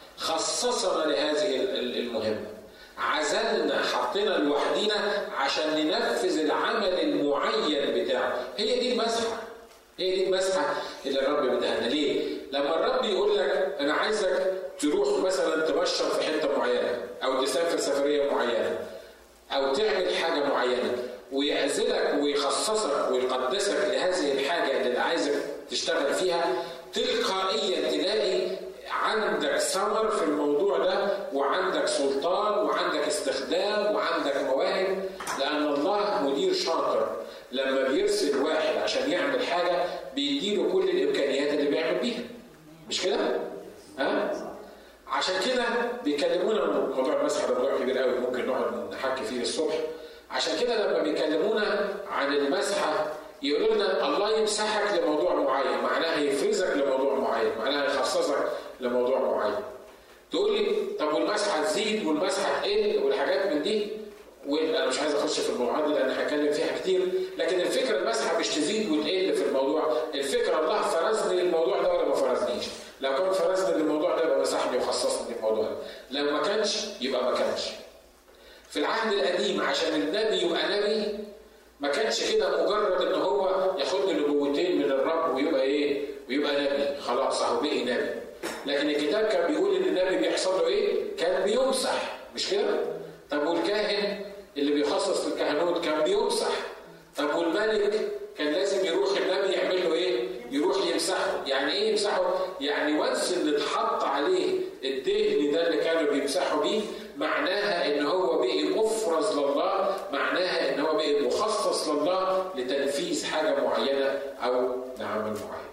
A: خصصنا لهذه المهمه عزلنا حطينا لوحدينا عشان ننفذ العمل المعين بتاعه هي دي المسحه هي دي المسحه اللي الرب بدها لنا ليه لما الرب يقول لك انا عايزك تروح مثلا تبشر في حته معينه او تسافر سفريه معينه او تعمل حاجه معينه ويعزلك ويخصصك ويقدسك لهذه الحاجه اللي عايزك تشتغل فيها تلقائيا تلاقي عندك ثمر في الموضوع ده وعندك سلطان وعندك استخدام وعندك مواهب لان الله مدير شاطر لما بيرسل واحد عشان يعمل حاجه بيديله كل الامكانيات اللي بيعمل بيها مش كده؟ ها؟ عشان كده بيكلمونا موضوع المسح ده موضوع كبير قوي ممكن نقعد نحكي فيه الصبح عشان كده لما بيكلمونا عن المسحه يقولوا لنا الله يمسحك لموضوع معين معناها يفرزك لموضوع معين معناها يخصصك لموضوع معين تقول لي طب والمسحه تزيد والمسحه تقل والحاجات من دي وانا مش عايز اخش في الموضوعات دي لان هتكلم فيها كتير لكن الفكره المسحه مش تزيد وتقل في الموضوع الفكره الله فرزني للموضوع ده ولا ما فرزنيش لو كان فرزني للموضوع ده يبقى مسحني وخصصني للموضوع ده لو ما كانش يبقى ما كانش في العهد القديم عشان النبي يبقى نبي ما كانش كده مجرد ان هو ياخد نبوتين من الرب ويبقى ايه ويبقى نبي خلاص اهو بقي نبي لكن الكتاب كان بيقول ان النبي بيحصل له ايه كان بيمسح مش كده طب والكاهن اللي بيخصص للكهنوت كان بيمسح طب والملك كان لازم يروح النبي يعمل له ايه يروح يمسحه يعني ايه يمسحه يعني وانس اللي اتحط عليه الدهن ده اللي كانوا بيمسحوا بيه معناها ان هو بقي مفرز لله معناها ان هو بقي مخصص لله لتنفيذ حاجه معينه او لعمل معين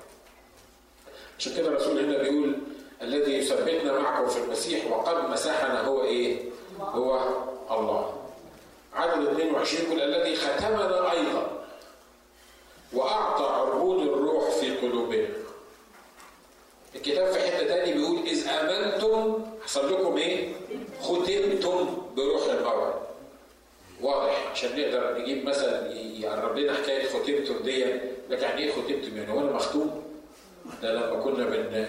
A: عشان كده الرسول هنا بيقول الذي يثبتنا معكم في المسيح وقد مسحنا هو ايه هو الله عدد 22 يقول الذي ختمنا ايضا واعطى عربون الروح في قلوبنا الكتاب في حته تاني بيقول اذ امنتم حصل لكم ايه ختمتم بروح الموعد واضح عشان نقدر نجيب مثلا يقرب لنا حكايه ختمتم دي لكن يعني ايه ختمتم يعني وانا مختوم ده لما كنا بن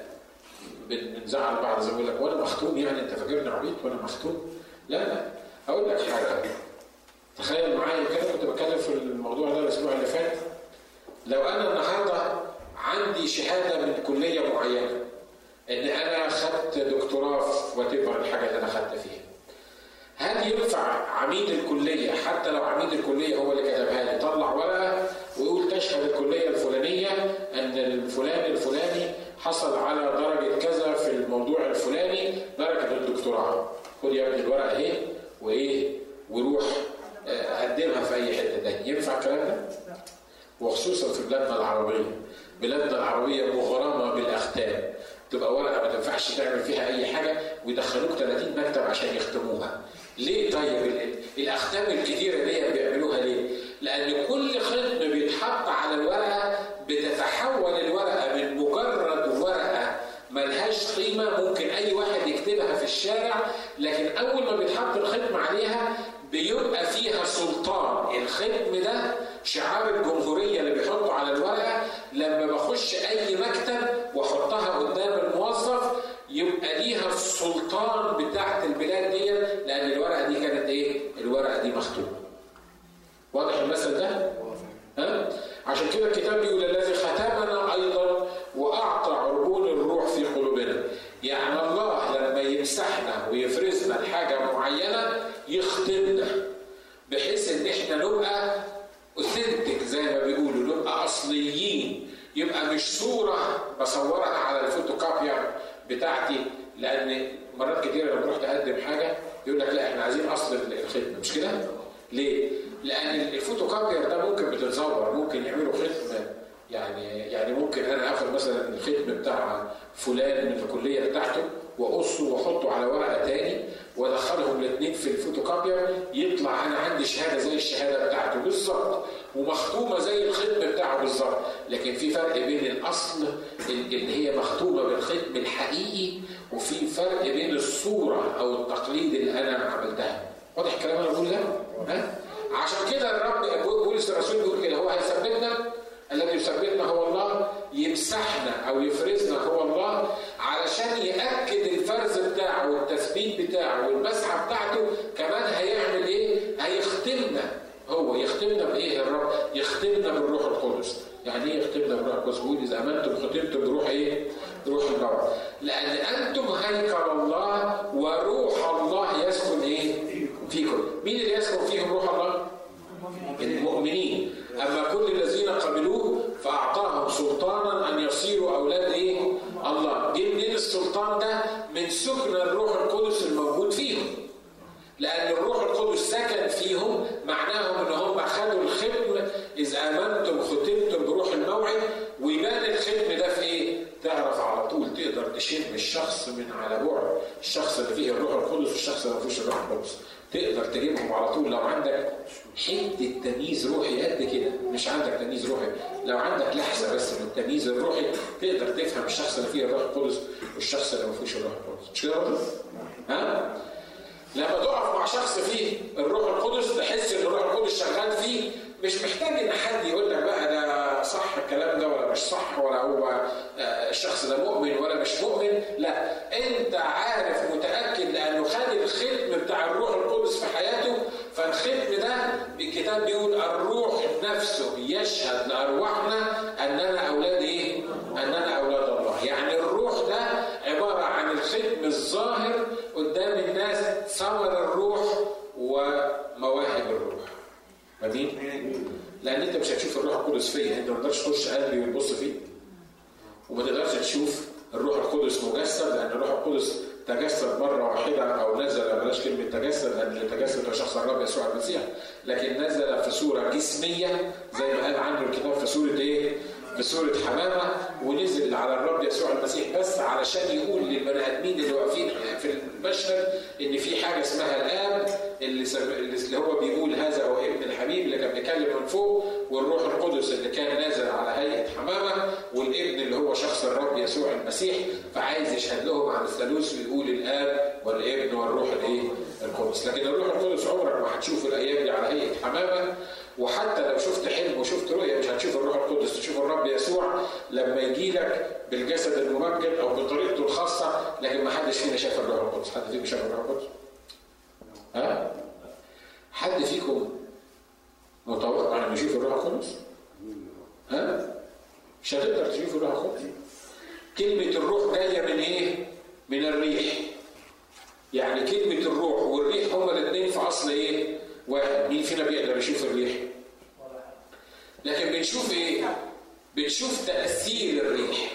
A: بنزعل بعض زي ما لك وانا مختوم يعني انت فاكرني عبيط وانا مختوم لا لا اقول لك حاجه تخيل معايا كده كنت بتكلم في الموضوع ده الاسبوع اللي فات لو انا النهارده عندي شهاده من كليه معينه ان انا خدت دكتوراه في وات الحاجه اللي انا خدت فيها هل ينفع عميد الكليه حتى لو عميد الكليه هو اللي كتبها لي طلع ورقه ويقول تشهد الكليه الفلانيه ان الفلان الفلاني حصل على درجه كذا في الموضوع الفلاني درجه الدكتوراه خد يا ابني الورقه اهي وايه وروح قدمها في اي حته تاني ينفع الكلام ده؟ وخصوصا في بلادنا العربيه بلادنا العربيه مغرمه بالاختام تبقى ورقه ما تنفعش تعمل فيها اي حاجه ويدخلوك 30 مكتب عشان يختموها. ليه طيب الاختام الكتيره دي بيعملوها ليه؟ لان كل ختم بيتحط على الورقه بتتحول الورقه من مجرد اول ما بيتحط الختم عليها بيبقى فيها سلطان الختم ده شعار الجمهورية اللي بيحطه على الورقة لما بخش أي مكتب وأحطها قدام الموظف يبقى ليها السلطان بتاعت البلاد دي لأن الورقة دي كانت إيه؟ الورقة دي مختومة. واضح المثل ده؟ ها؟ عشان كده الكتاب بيقول الذي ختمنا أيضا وأعطى عربون الروح في قلوبنا. يعني الله لما يمسحنا ويفرزنا لحاجة معينة يختمنا بحيث ان احنا نبقى اوثنتك زي ما بيقولوا نبقى اصليين يبقى مش صوره بصورها على الفوتوكوبير بتاعتي لان مرات كتير لما تروح تقدم حاجه يقول لك لا احنا عايزين اصل الخدمه مش كده؟ ليه؟ لان الفوتوكوبير ده ممكن بتتزور ممكن يعملوا ختم يعني يعني ممكن انا اخد مثلا الختم بتاع فلان من الكليه بتاعته واقصه واحطه على ورقه تاني وادخلهم الاثنين في الفوتوكوبير يطلع انا عندي شهاده زي الشهاده بتاعته بالظبط ومختومه زي الختم بتاعه بالظبط لكن في فرق بين الاصل اللي هي مختومه بالختم الحقيقي وفي فرق بين الصوره او التقليد اللي انا عملتها واضح الكلام اللي بقوله ده؟ ها؟ عشان كده الرب بولس الرسول بيقول كده هو هيثبتنا الذي يثبتنا هو الله يمسحنا او يفرزنا هو الله علشان ياكد الفرز بتاعه والتثبيت بتاعه والمسحه بتاعته كمان هيعمل ايه؟ هيختمنا هو يختمنا بايه الرب؟ يختمنا بالروح القدس. يعني ايه يختمنا بالروح القدس؟ بيقول اذا امنتم ختمتم بروح ايه؟ روح الرب. لان انتم هيكل الله وروح الله يسكن ايه؟ فيكم. مين اللي يسكن فيهم روح الله؟ المؤمنين. اما كل الذين قبلوه فاعطاهم سلطانا ان يصيروا اولاد ايه؟ الله. جه منين السلطان ده؟ من سكن الروح القدس الموجود فيهم. لأن الروح القدس سكن فيهم معناهم إن هم خدوا الختم إذ آمنتم ختمتم بروح الموعد ويبان الختم ده في إيه؟ تعرف على طول تقدر تشم الشخص من على بعد الشخص اللي فيه الروح القدس والشخص اللي ما فيهوش الروح القدس تقدر تجيبهم على طول لو عندك حته تمييز روحي قد كده مش عندك تمييز روحي لو عندك لحظه بس من التمييز الروحي تقدر تفهم الشخص اللي فيه الروح القدس والشخص اللي ما فيهوش الروح القدس مش كده برضه؟ ها؟ لما تقف مع شخص فيه الروح القدس تحس ان الروح القدس شغال فيه مش محتاج ان حد يقول لك بقى ده صح الكلام ده ولا مش صح ولا هو الشخص ده مؤمن ولا مش مؤمن لا انت عارف متاكد لانه خد الختم بتاع الروح القدس في حياته فالختم ده الكتاب بيقول الروح نفسه يشهد لارواحنا اننا اولاد ايه؟ اننا اولاد الله يعني الروح ده عباره عن الختم الظاهر قدام الناس ثمر الروح ومواهب الروح فاهمين؟ لان انت مش هتشوف الروح القدس فيا انت ما تقدرش تخش قلبي وتبص فيه وما تقدرش تشوف الروح القدس مجسد لان الروح القدس تجسد مره واحده او نزل بلاش كلمه تجسد لان اللي تجسد هو شخص الرب يسوع المسيح لكن نزل في صوره جسميه زي ما قال عنه الكتاب في صوره ايه؟ في صورة حمامة ونزل على الرب يسوع المسيح بس علشان يقول للبني ادمين اللي واقفين في المشهد ان في حاجه اسمها الاب اللي, اللي هو بيقول هذا هو ابن الحبيب اللي كان بيتكلم من فوق والروح القدس اللي كان نازل على هيئه حمامه والابن اللي هو شخص الرب يسوع المسيح فعايز يشهد لهم عن الثالوث ويقول الاب والابن والروح الايه؟ القدس لكن الروح القدس عمرك ما هتشوفه الايام دي على هيئه حمامه وحتى لو شفت حلم وشفت رؤيه مش هتشوف الروح القدس تشوف الرب يسوع لما يجي لك بالجسد الممجد او بطريقته الخاصه لكن ما حدش فينا شاف الروح القدس حد فيكم شاف الروح القدس؟ ها؟ حد فيكم متوقع انه يشوف الروح القدس؟ ها؟ مش هتقدر تشوف الروح القدس كلمة الروح جاية من ايه؟ من الريح يعني كلمة الروح والريح هما الاثنين في أصل ايه؟ واحد مين فينا بيقدر يشوف الريح؟ لكن بنشوف ايه؟ بنشوف تأثير الريح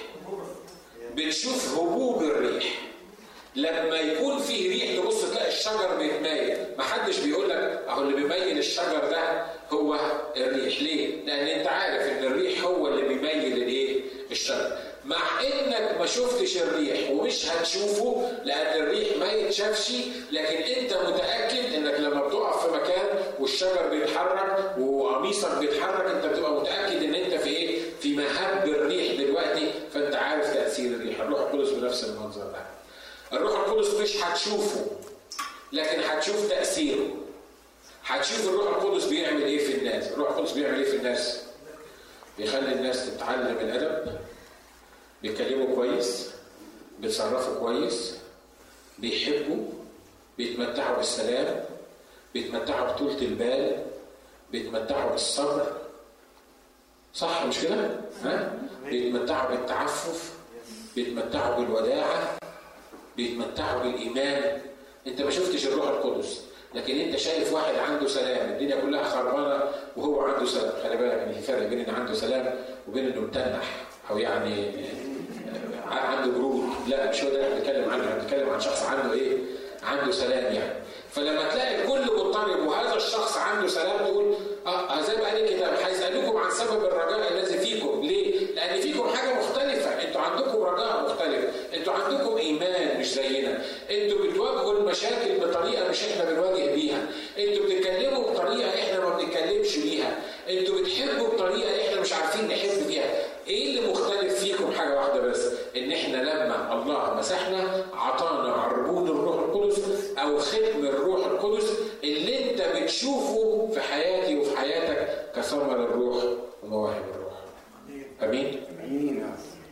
A: بنشوف هبوب الريح لما يكون فيه ريح تبص تلاقي الشجر بيتمايل محدش بيقول لك اهو اللي بيميل الشجر ده هو الريح ليه؟ لان انت عارف ان الريح هو اللي بيميل الايه؟ الشجر مع انك ما شفتش الريح ومش هتشوفه لان الريح ما يتشافش لكن انت متاكد انك لما بتقف في مكان والشجر بيتحرك وقميصك بيتحرك انت بتبقى متاكد ان انت في ايه؟ في مهب الريح دلوقتي فانت عارف تاثير الريح، الروح القدس بنفس المنظر ده. الروح القدس مش هتشوفه لكن هتشوف تاثيره هتشوف الروح القدس بيعمل ايه في الناس الروح القدس بيعمل ايه في الناس بيخلي الناس تتعلم الادب بيتكلموا كويس بيتصرفوا كويس بيحبوا بيتمتعوا بالسلام بيتمتعوا بطولة البال بيتمتعوا بالصبر صح مش كده؟ ها؟ بيتمتعوا بالتعفف بيتمتعوا بالوداعة بيتمتعوا بالإيمان أنت ما شفتش الروح القدس لكن أنت شايف واحد عنده سلام الدنيا كلها خربانة وهو عنده سلام خلي بالك إن في فرق بين إن عنده سلام وبين إنه متنح أو يعني عنده برود لا مش هو ده اللي بنتكلم عنه احنا بنتكلم عن شخص عنده ايه؟ عنده سلام يعني فلما تلاقي الكل مضطرب وهذا الشخص عنده سلام تقول اه زي ما قال الكتاب هيسالوكم عن سبب الرجاء الذي فيكم ليه؟ لان فيكم حاجه مختلفه انتوا عندكم رجاء مختلف انتوا عندكم ايمان مش زينا انتوا بتواجهوا المشاكل بطريقه مش احنا بنواجه بيها انتوا بتتكلموا بطريقه احنا ما بنتكلمش بيها انتوا بتحبوا بطريقه احنا مش عارفين نحب بيها ايه اللي مختلف فيكم حاجه واحده بس ان احنا لما الله مسحنا عطانا عربون الروح القدس او ختم الروح القدس اللي انت بتشوفه في حياتي وفي حياتك كثمر الروح ومواهب الروح امين امين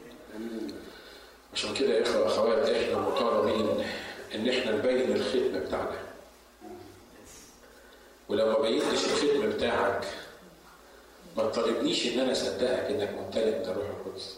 A: عشان كده يا اخوه واخوات احنا مطالبين ان احنا نبين الختم بتاعنا ولو ما بينتش الختم بتاعك ما تطالبنيش ان انا اصدقك انك ممتلئ من الروح القدس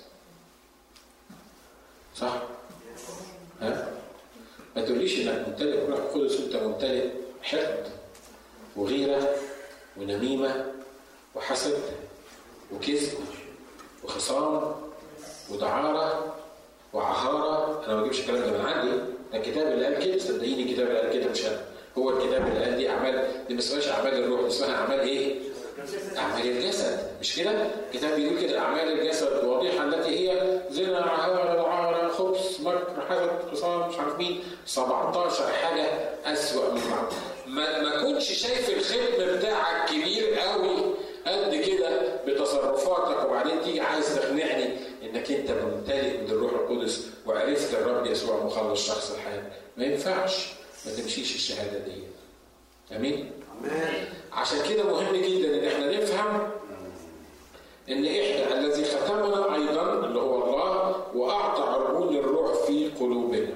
A: صح؟ ها؟ ما تقوليش انك ممتلئ بالروح القدس وانت ممتلئ حقد وغيره ونميمه وحسد وكذب وخصام ودعاره وعهاره انا ما بجيبش الكلام ده من عندي ده الكتاب اللي قال كده صدقيني الكتاب اللي قال كده مش انا هو الكتاب اللي قال دي اعمال دي ما اسمهاش اعمال الروح دي اسمها اعمال ايه؟ اعمال الجسد مش كده؟ الكتاب بيقول كده اعمال الجسد واضحه التي هي زنا عهاره دعاره خبز مكر حسد خصام مش عارف مين 17 حاجه اسوأ من بعض ما ما كنتش شايف الختم بتاعك كبير قوي قد كده بتصرفاتك وبعدين تيجي عايز تقنعني انك انت ممتلئ من الروح القدس وعرفت الرب يسوع مخلص شخص الحياه ما ينفعش ما تمشيش الشهاده دي امين عشان كده مهم جدا ان احنا نفهم ان احنا الذي ختمنا ايضا اللي هو الله واعطى عربون الروح في قلوبنا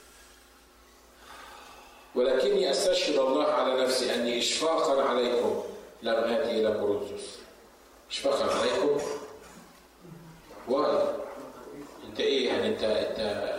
A: ولكني استشهد الله على نفسي اني اشفاقا عليكم لم اتي الى كورنثوس اشفاقا عليكم واي انت ايه يعني انت انت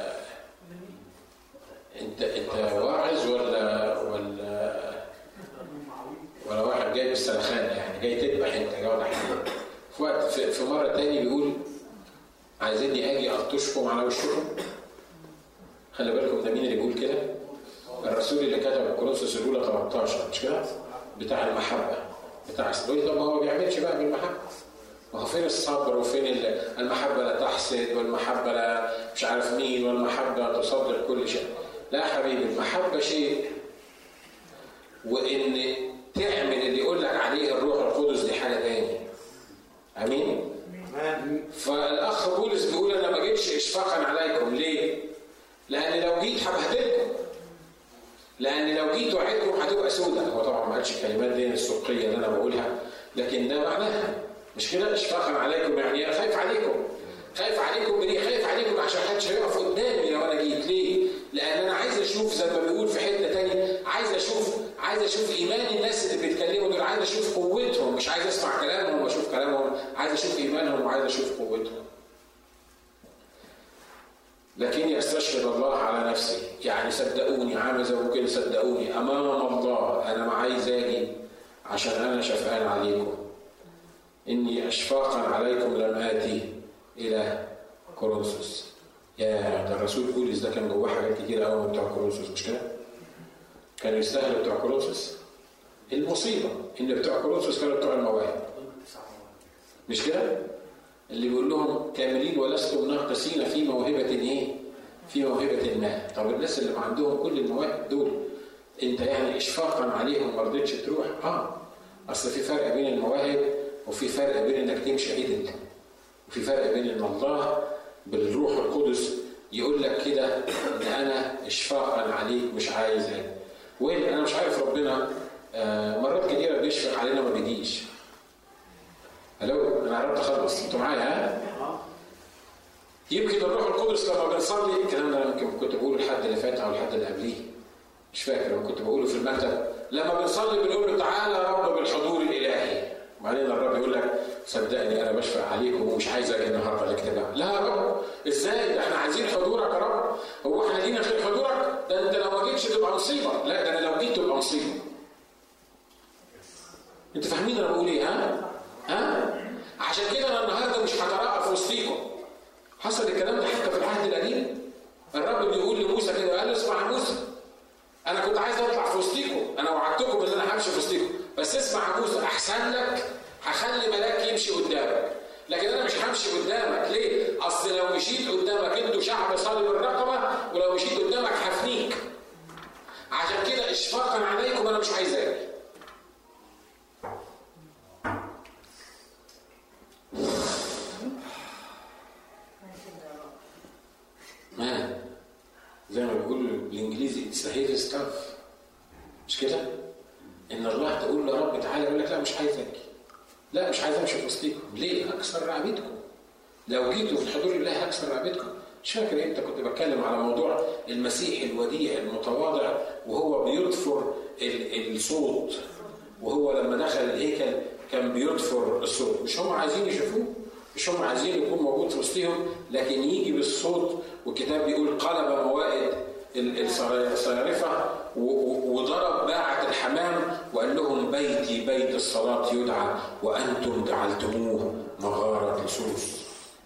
A: انت انت واعظ ولا ولا ولا واحد جاي بالسلخان يعني جاي تذبح انت جاي ولا حاجه في وقت في, في مره تاني بيقول عايزيني اجي الطشكم على وشكم خلي بالكم ده مين اللي بيقول كده؟ الرسول اللي كتب كورنثوس الاولى 13 مش كده؟ بتاع المحبه بتاع تقول طب ما هو ما بيعملش بقى بالمحبه ما هو فين الصبر وفين المحبة لا تحسد والمحبة لا مش عارف مين والمحبة تصدق كل شيء لا حبيبي المحبة شيء وإن تعمل اللي يقول لك عليه الروح القدس دي حاجة تاني أمين؟ فالأخ بولس بيقول أنا ما جيتش إشفاقا عليكم ليه؟ لأن لو جيت هبهدلكم لأن لو جيت وعدكم هتبقى سودة هو طبعا ما قالش الكلمات دي السوقية اللي أنا بقولها لكن ده معناها مش كده اشفاقا عليكم يعني انا خايف عليكم خايف عليكم من ايه؟ خايف عليكم عشان محدش هيقف قدامي لو انا جيت ليه؟ لان انا عايز اشوف زي ما بيقول في حته تاني عايز اشوف عايز اشوف ايمان الناس اللي بيتكلموا دول عايز اشوف قوتهم مش عايز اسمع كلامهم واشوف كلامهم عايز اشوف ايمانهم وعايز اشوف قوتهم. لكني استشهد الله على نفسي يعني صدقوني عامل زي كده صدقوني امام الله انا ما عايز اجي عشان انا شفقان عليكم إني أشفاقا عليكم لم آتي إلى كورنثوس يا ده الرسول بولس ده كان جواه حاجات كتير قوي بتوع كورنثوس مش كده؟ كانوا يستاهلوا بتوع كورنثوس المصيبة إن بتوع كورنثوس كانوا بتوع المواهب مش كده؟ اللي بيقول لهم كاملين ولستم ناقصين في موهبة إيه؟ في موهبة ما طب الناس اللي ما عندهم كل المواهب دول أنت يعني إشفاقا عليهم ما رضيتش تروح؟ آه أصل في فرق بين المواهب وفي فرق بين انك تمشي عدل وفي فرق بين ان الله بالروح القدس يقول لك كده ان انا اشفاقا عليك مش عايز وين انا مش عارف ربنا آه مرات كتيره بيشفق علينا ما بيجيش الو انا قربت اخلص انتوا معايا ها؟ يمكن الروح القدس لما بنصلي الكلام ده يمكن كنت بقوله الحد اللي فات او الحد اللي قبليه مش فاكر لما كنت بقوله في المكتب لما بنصلي بنقول له تعالى يا رب بالحضور الالهي وبعدين الرب يقول لك صدقني انا بشفق عليكم ومش عايز اجي النهارده الاجتماع لا يا رب ازاي ده احنا عايزين حضورك يا رب هو احنا لينا غير حضورك ده انت لو ما جيتش تبقى مصيبه لا ده انا لو جيت تبقى مصيبه انت فاهمين انا بقول ايه ها ها عشان كده انا النهارده مش هتراءى في وسطيكم حصل الكلام ده حتى في العهد القديم الرب بيقول لموسى كده قال له اسمع يا موسى انا كنت عايز اطلع في وسطيكم انا وعدتكم ان انا همشي في وسطيكم بس اسمع يا موسى احسن لك هخلي ملاك يمشي قدامك لكن انا مش همشي قدامك ليه؟ اصل لو مشيت قدامك انتوا شعب صلب الرقبه ولو مشيت قدامك هفنيك عشان كده اشفاقا عليكم انا مش عايز اجي مان زي ما بيقولوا بالانجليزي اتس هيفي ستاف مش كده؟ ان الله تقول له يا رب تعالى يقول لك لا مش عايز اجي لا مش عايز امشي في وسطيكم ليه؟ هكسر رقبتكم لو جيتوا في الحضور الله هكسر رقبتكم مش فاكر امتى كنت بتكلم على موضوع المسيح الوديع المتواضع وهو بيضفر الصوت وهو لما دخل الهيكل كان بيضفر الصوت مش هم عايزين يشوفوه مش هم عايزين يكون موجود في وسطهم لكن يجي بالصوت والكتاب بيقول قلب موائد الصيارفة وضرب باعة الحمام وقال لهم بيتي بيت الصلاة يدعى وأنتم جعلتموه مغارة لصوص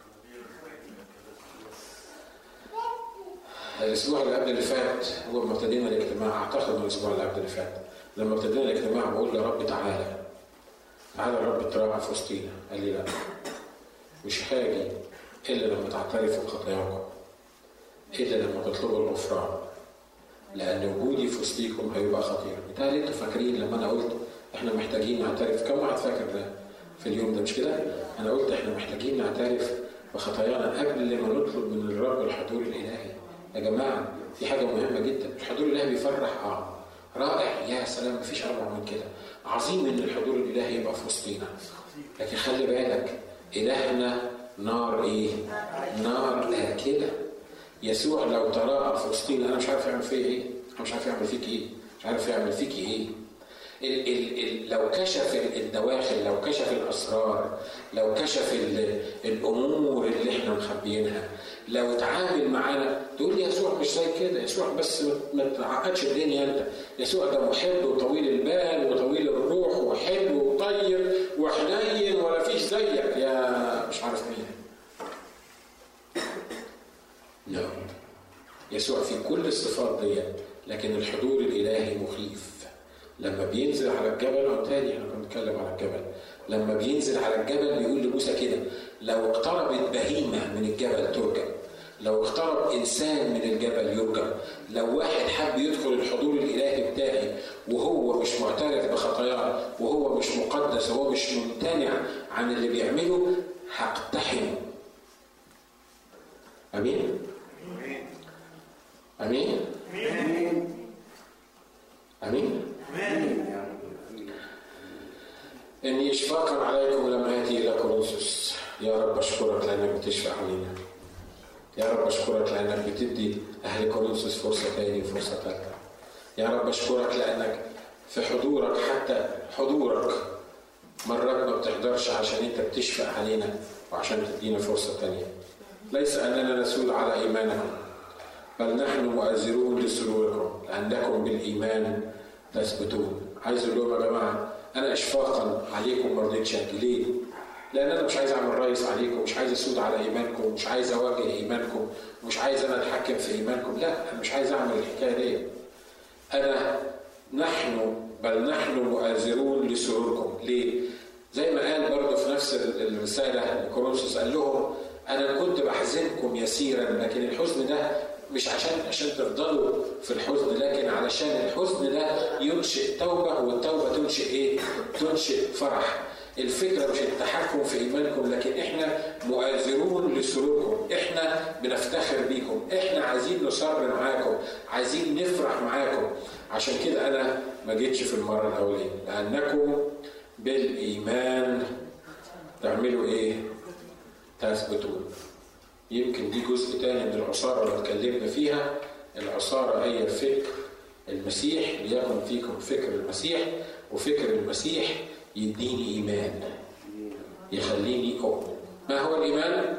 A: الأسبوع اللي قبل اللي فات هو لما ابتدينا الاجتماع أعتقد من الأسبوع اللي قبل اللي فات لما ابتدينا الاجتماع بقول يا رب تعالى تعالى يا رب تراعى في وسطينا قال لي لا مش هاجي إلا لما تعترفوا بخطاياكم إلا لما تطلبوا الغفران لأن وجودي في وسطيكم هيبقى خطير بالتالي أنتوا فاكرين لما أنا قلت إحنا محتاجين نعترف كم واحد فاكر ده في اليوم ده مش كده؟ أنا قلت إحنا محتاجين نعترف بخطايانا قبل ما نطلب من الرب الحضور الإلهي يا جماعة في حاجة مهمة جدا الحضور الإلهي بيفرح آه رائع يا سلام مفيش أروع من كده عظيم إن الحضور الإلهي يبقى في وسطينا لكن خلي بالك إلهنا نار إيه؟ نار آكلة يسوع لو تراءى في وسطينا أنا مش عارف يعمل فيا إيه؟ أنا مش عارف يعمل فيك إيه؟ مش عارف يعمل فيك إيه؟ ال ال ال لو كشف الدواخل لو كشف الاسرار لو كشف الامور اللي احنا مخبيينها لو اتعامل معانا تقول لي يسوع مش زي كده يسوع بس ما تعقدش الدنيا انت يسوع ده محب وطويل البال وطويل الروح وحلو وطيب وحنين ولا فيش زيك يا مش عارف مين لا يسوع في كل الصفات دي لكن الحضور الالهي مخيف لما بينزل على الجبل او تاني احنا كنا بنتكلم على الجبل لما بينزل على الجبل بيقول لموسى كده لو اقتربت بهيمه من الجبل ترجم لو اقترب انسان من الجبل يرجم لو واحد حب يدخل الحضور الالهي بتاعي وهو مش معترف بخطاياه وهو مش مقدس وهو مش ممتنع عن اللي بيعمله هقتحمه امين امين امين إني إشفاقا عليكم لم آتي إلى كورنثوس يا رب أشكرك لأنك بتشفق علينا يا رب أشكرك لأنك بتدي أهل كورنثوس فرصة تاني وفرصة ثالثة يا رب أشكرك لأنك في حضورك حتى حضورك مرات ما بتحضرش عشان أنت بتشفق علينا وعشان تدينا فرصة تانية ليس أننا نسود على إيمانكم بل نحن مؤازرون لسروركم لأنكم بالإيمان تثبتون عايز اقول لهم يا جماعه انا اشفاقا عليكم ما رضيتش اجي ليه؟ لان انا مش عايز اعمل رئيس عليكم مش عايز اسود على ايمانكم مش عايز اواجه ايمانكم مش عايز انا اتحكم في ايمانكم لا انا مش عايز اعمل الحكايه دي انا نحن بل نحن مؤازرون لسروركم ليه؟ زي ما قال برضه في نفس الرساله لكورنثوس قال لهم انا كنت بحزنكم يسيرا لكن الحزن ده مش عشان عشان تفضلوا في الحزن لكن علشان الحزن ده ينشئ توبه والتوبه تنشئ ايه؟ تنشئ فرح. الفكره مش التحكم في ايمانكم لكن احنا مؤازرون لسروركم، احنا بنفتخر بيكم، احنا عايزين نصر معاكم، عايزين نفرح معاكم، عشان كده انا ما جيتش في المره الاولانيه لانكم بالايمان تعملوا ايه؟ تثبتون يمكن دي جزء تاني من العصاره اللي اتكلمنا فيها العصاره هي فكر المسيح ليكن فيكم فكر المسيح وفكر المسيح يديني ايمان يخليني اؤمن ما هو الايمان؟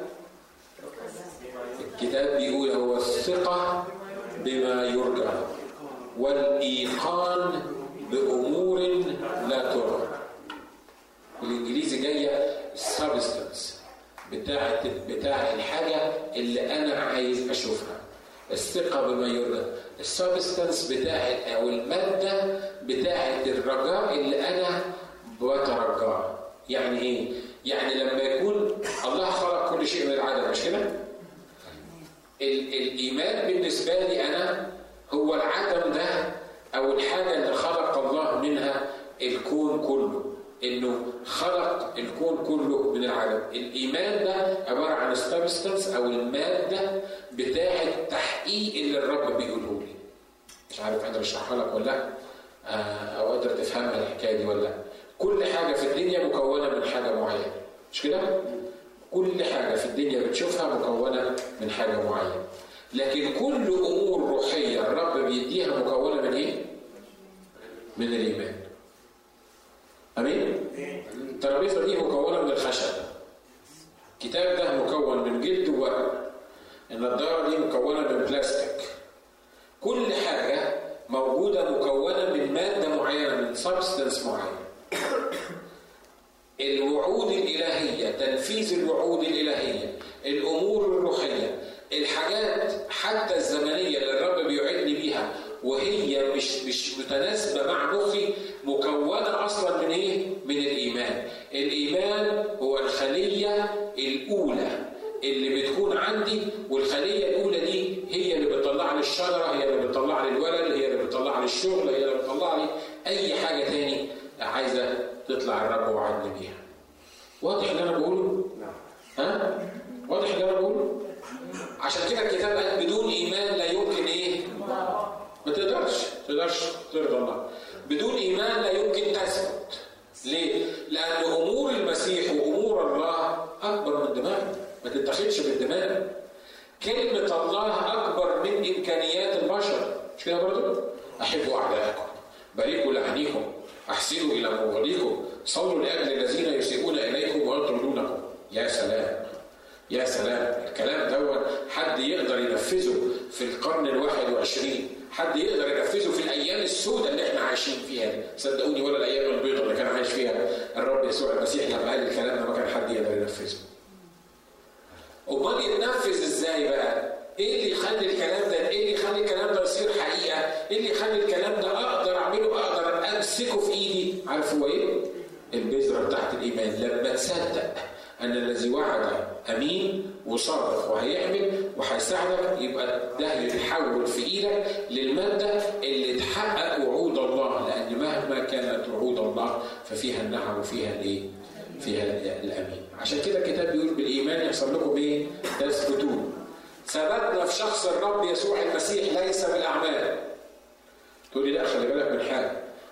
A: الكتاب بيقول هو الثقه بما يرجى والايقان بامور لا ترى بالانجليزي جايه السبستنس بتاعت بتاع الحاجه اللي انا عايز اشوفها الثقه بما يرجى السبستنس بتاعت او الماده بتاعت الرجاء اللي انا بترجاه يعني ايه يعني لما يكون الله خلق كل شيء من العدم مش كده الايمان بالنسبه لي انا هو العدم ده او الحاجه اللي خلق الله منها الكون كله انه خلق الكون كله من العدم الايمان ده عباره عن السبستنس او الماده بتاعه تحقيق اللي الرب بيقوله لي مش عارف قادر اشرحها لك ولا لا او قادر تفهمها الحكايه دي ولا لا كل حاجه في الدنيا مكونه من حاجه معينه مش كده كل حاجه في الدنيا بتشوفها مكونه من حاجه معينه لكن كل امور روحيه الرب بيديها مكونه من ايه من الايمان امين الترابيزه دي مكونه من الخشب الكتاب ده مكون من جلد وورق النضاره دي مكونه من بلاستيك كل حاجه موجوده مكونه من ماده معينه من سبستنس معين الوعود الالهيه تنفيذ الوعود الالهيه الامور الروحيه الحاجات حتى الزمنيه اللي الرب بيوعدني بيها وهي مش مش متناسبه مع مخي مكونه اصلا من ايه؟ من الايمان. الايمان هو الخليه الاولى اللي بتكون عندي والخليه الاولى دي هي اللي بتطلع لي الشجره، هي اللي بتطلع لي الولد، هي اللي بتطلع لي الشغل، هي اللي بتطلع لي اي حاجه تاني عايزه تطلع الرب وعدني بيها. واضح اللي انا بقوله؟ ها؟ واضح اللي انا بقوله؟ عشان كده الكتاب قال بدون ايمان لا يمكن ايه؟ ما تقدرش ما تقدرش ترضى الله بدون ايمان لا يمكن تثبت ليه؟ لأن أمور المسيح وأمور الله أكبر من دماغنا ما تتخذش بالدماغ كلمة الله أكبر من إمكانيات البشر مش كده برضه؟ أحبوا أعداءكم باركوا لعنيكم أحسنوا إلى مبغضيكم صلوا لأجل الذين يسيئون إليكم ويطردونكم يا سلام يا سلام الكلام دوت حد يقدر ينفذه في القرن الواحد وعشرين حد يقدر ينفذه في الايام السوداء اللي احنا عايشين فيها دي صدقوني ولا الايام البيضاء اللي كان عايش فيها الرب يسوع المسيح لما قال الكلام ده ما كان حد يقدر ينفذه امال يتنفذ ازاي بقى ايه اللي يخلي الكلام ده ايه اللي يخلي الكلام ده يصير حقيقه ايه اللي يخلي الكلام ده اقدر اعمله اقدر امسكه في ايدي عارف هو ايه البذره بتاعت الايمان لما تصدق ان الذي وعد امين وصادق وهيعمل وهيساعدك يبقى ده يتحول في ايدك للماده اللي تحقق وعود الله لان مهما كانت وعود الله ففيها النعم وفيها الايه؟ فيها الامين. عشان كده الكتاب بيقول بالايمان يحصل لكم ايه؟ تثبتون. ثبتنا في شخص الرب يسوع المسيح ليس بالاعمال. تقول لي لا خلي بالك من حاجه.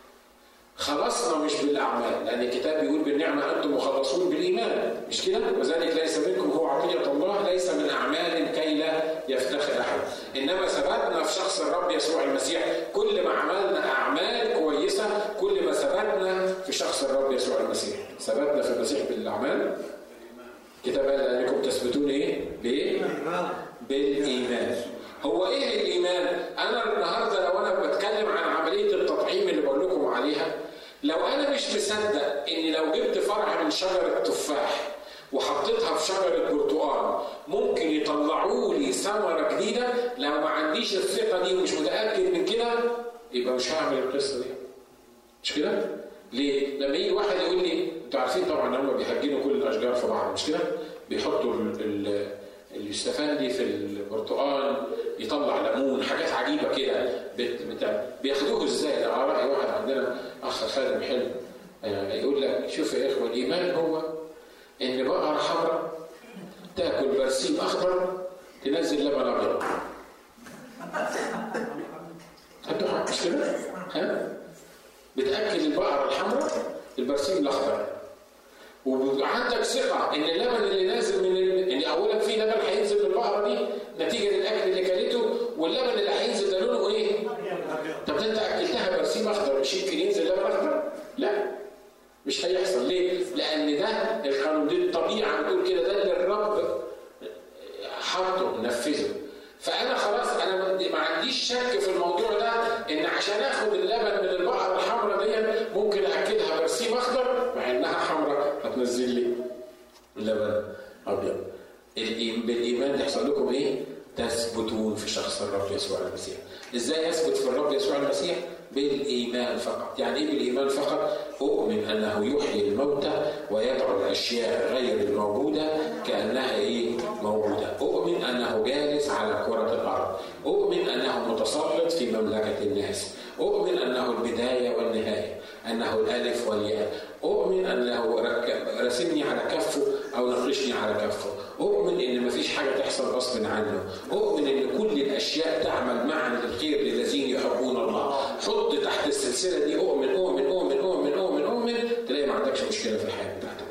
A: خلصنا مش بالاعمال لان الكتاب بيقول بالنعمه انتم مخلصون بالايمان مش كده وذلك ليس منكم هو عطيه الله ليس من اعمال كي لا يفتخر احد انما ثبتنا في شخص الرب يسوع المسيح كل ما عملنا اعمال كويسه كل ما ثبتنا في شخص الرب يسوع المسيح ثبتنا في المسيح بالاعمال الكتاب قال انكم تثبتون ايه؟ بايه؟ بالايمان هو ايه الايمان؟ انا النهارده لو انا بتكلم عن عمليه التطعيم اللي بقول لكم عليها لو انا مش مصدق اني لو جبت فرع من شجره تفاح وحطيتها في شجره برتقال ممكن يطلعوا لي ثمره جديده لو ما عنديش الثقه دي ومش متاكد من كده يبقى مش هعمل القصه دي مش كده؟ ليه؟ لما يجي واحد يقول لي انتوا عارفين طبعا ان هم بيهجنوا كل الاشجار في بعض مش كده؟ بيحطوا الاستفندي في البرتقال يطلع ليمون حاجات عجيبه كده بتاع بياخدوه ازاي ده على راي واحد عندنا اخ خادم حلو يعني يقول لك شوف يا اخوه الايمان هو ان بقره حمراء تاكل برسيم اخضر تنزل لبن ابيض خدتوا مش كده؟ ها؟ بتاكل البقره الحمراء البرسيم الاخضر وعندك ثقه ان اللبن اللي نازل من ال... يعني اولا في لبن هينزل من البقره دي نتيجه للاكل اللي كلته واللبن اللي هينزل ده لونه ايه؟ طب انت اكلتها برسيم اخضر مش يمكن ينزل لبن اخضر؟ لا مش هيحصل ليه؟ لان ده القانون دي الطبيعه بتقول كده ده اللي الرب حطه نفذه فانا خلاص انا ما عنديش شك في الموضوع ده ان عشان اخد اللبن من البقره الحمراء دي ممكن اكلها برسيم اخضر مع انها حمراء هتنزل لي لبن ابيض بالايمان يحصل لكم ايه؟ تثبتون في شخص الرب يسوع المسيح. ازاي اثبت في الرب يسوع المسيح؟ بالايمان فقط، يعني ايه بالايمان فقط؟ اؤمن انه يحيي الموتى ويدعو الاشياء غير الموجوده كانها ايه؟ موجوده، اؤمن انه جالس على كره الارض، اؤمن انه متسلط في مملكه الناس، اؤمن انه البدايه والنهايه، انه الالف والياء، اؤمن انه رسمني على كفه او نقشني على كفه، اؤمن ان مفيش حاجه تحصل غصب عنه، اؤمن ان كل الاشياء تعمل معا للخير للذين يحبون الله، حط تحت السلسله دي اؤمن اؤمن اؤمن اؤمن اؤمن اؤمن تلاقي ما عندكش مشكله في الحياه بتاعتك.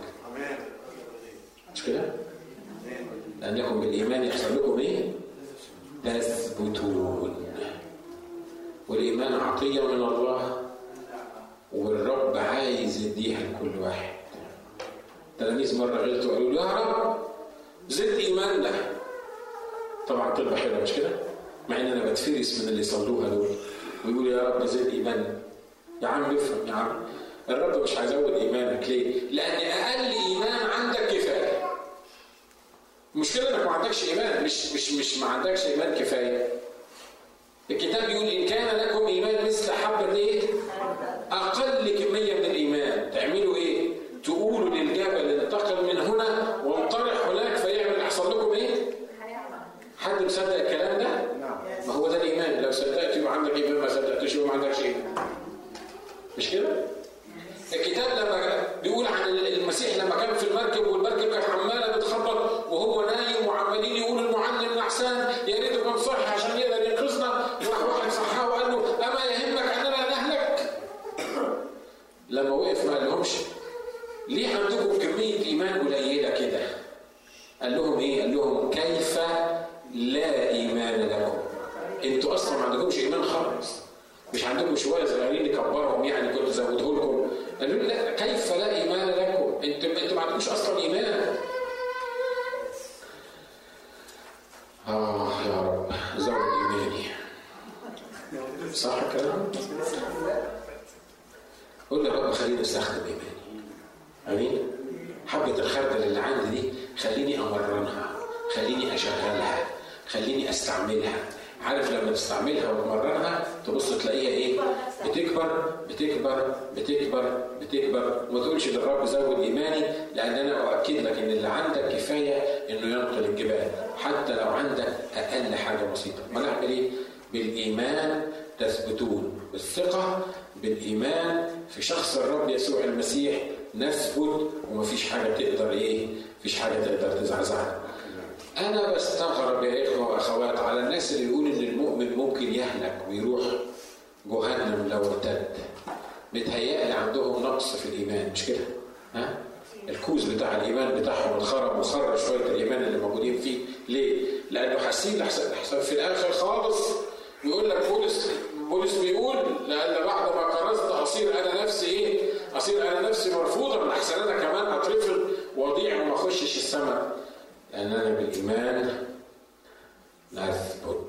A: مش كده؟ لانكم بالايمان يحصل لكم ايه؟ تثبتون. والايمان عطيه من الله والرب عايز يديها لكل واحد. تلاميذ مره غلطوا قالوا له يا رب زد ايماننا. طبعا طلبه حلوه مش كده؟ مع ان انا بتفرس من اللي يصلوها دول ويقول يا رب زد ايماننا. يا عم افهم يا عم الرب مش هيزود ايمانك ليه؟ لان اقل ايمان عندك كفايه. المشكله انك ما عندكش ايمان مش مش مش ما عندكش ايمان كفايه. الكتاب بيقول ان كان لكم ايمان مثل حبه ايه؟ اقل كميه من الايمان تعملوا ايه؟ تقولوا للجبل انتقل من هنا وانطرح هناك فيعمل يحصل لكم ايه؟ حد مصدق الكلام ده؟ ما هو ده الايمان لو صدقت يبقى عندك ايمان ما صدقتش يبقى ما عندكش ايمان. مش كده؟ الكتاب لما بيقول عن المسيح لما كان في المركب والمركب كانت عماله بتخبط وهو نايم وعمالين يقول المعلم نحسان يا ريته كان صح عشان يقدر ينقذنا راح واحد صحاه وقال له اما يهمك اننا نهلك؟ لما وقف ما قالهمش ليه عندكم كميه ايمان قليله كده؟ قال لهم ايه؟ قال لهم كيف لا ايمان لكم؟ انتوا اصلا ما عندكمش ايمان خالص مش عندكم شويه صغيرين نكبرهم يعني كنت زوده لكم قالوا لي لا كيف لا ايمان لكم انتوا انتوا ما عندكوش اصلا ايمان اه يا رب زود ايماني صح الكلام قول يا رب خليني استخدم ايماني امين حبه الخردل اللي عندي دي خليني امرنها خليني اشغلها خليني استعملها عارف لما تستعملها وتمرنها تبص تلاقيها ايه؟ بتكبر بتكبر بتكبر بتكبر وما تقولش للرب زود ايماني لان انا اؤكد لك ان اللي عندك كفايه انه ينقل الجبال حتى لو عندك اقل حاجه بسيطه ما نعمل ايه؟ بالايمان تثبتون بالثقه بالايمان في شخص الرب يسوع المسيح نثبت ومفيش حاجه تقدر ايه؟ مفيش حاجه تقدر تزعزعنا أنا بستغرب يا إخوة وأخوات على الناس اللي بيقول إن المؤمن ممكن يهلك ويروح جهنم لو ارتد. متهيألي عندهم نقص في الإيمان مش كده؟ ها؟ الكوز بتاع الإيمان بتاعهم اتخرب وخرج شوية الإيمان اللي موجودين فيه، ليه؟ لأنه حاسين لحسن في الآخر خالص يقول لك بولس بولس بيقول لأن بعد ما كرست أصير أنا نفسي إيه؟ أصير أنا نفسي مرفوضة من أحسن أنا كمان أترفض وأضيع وما أخشش السماء. لأننا بالإيمان نثبت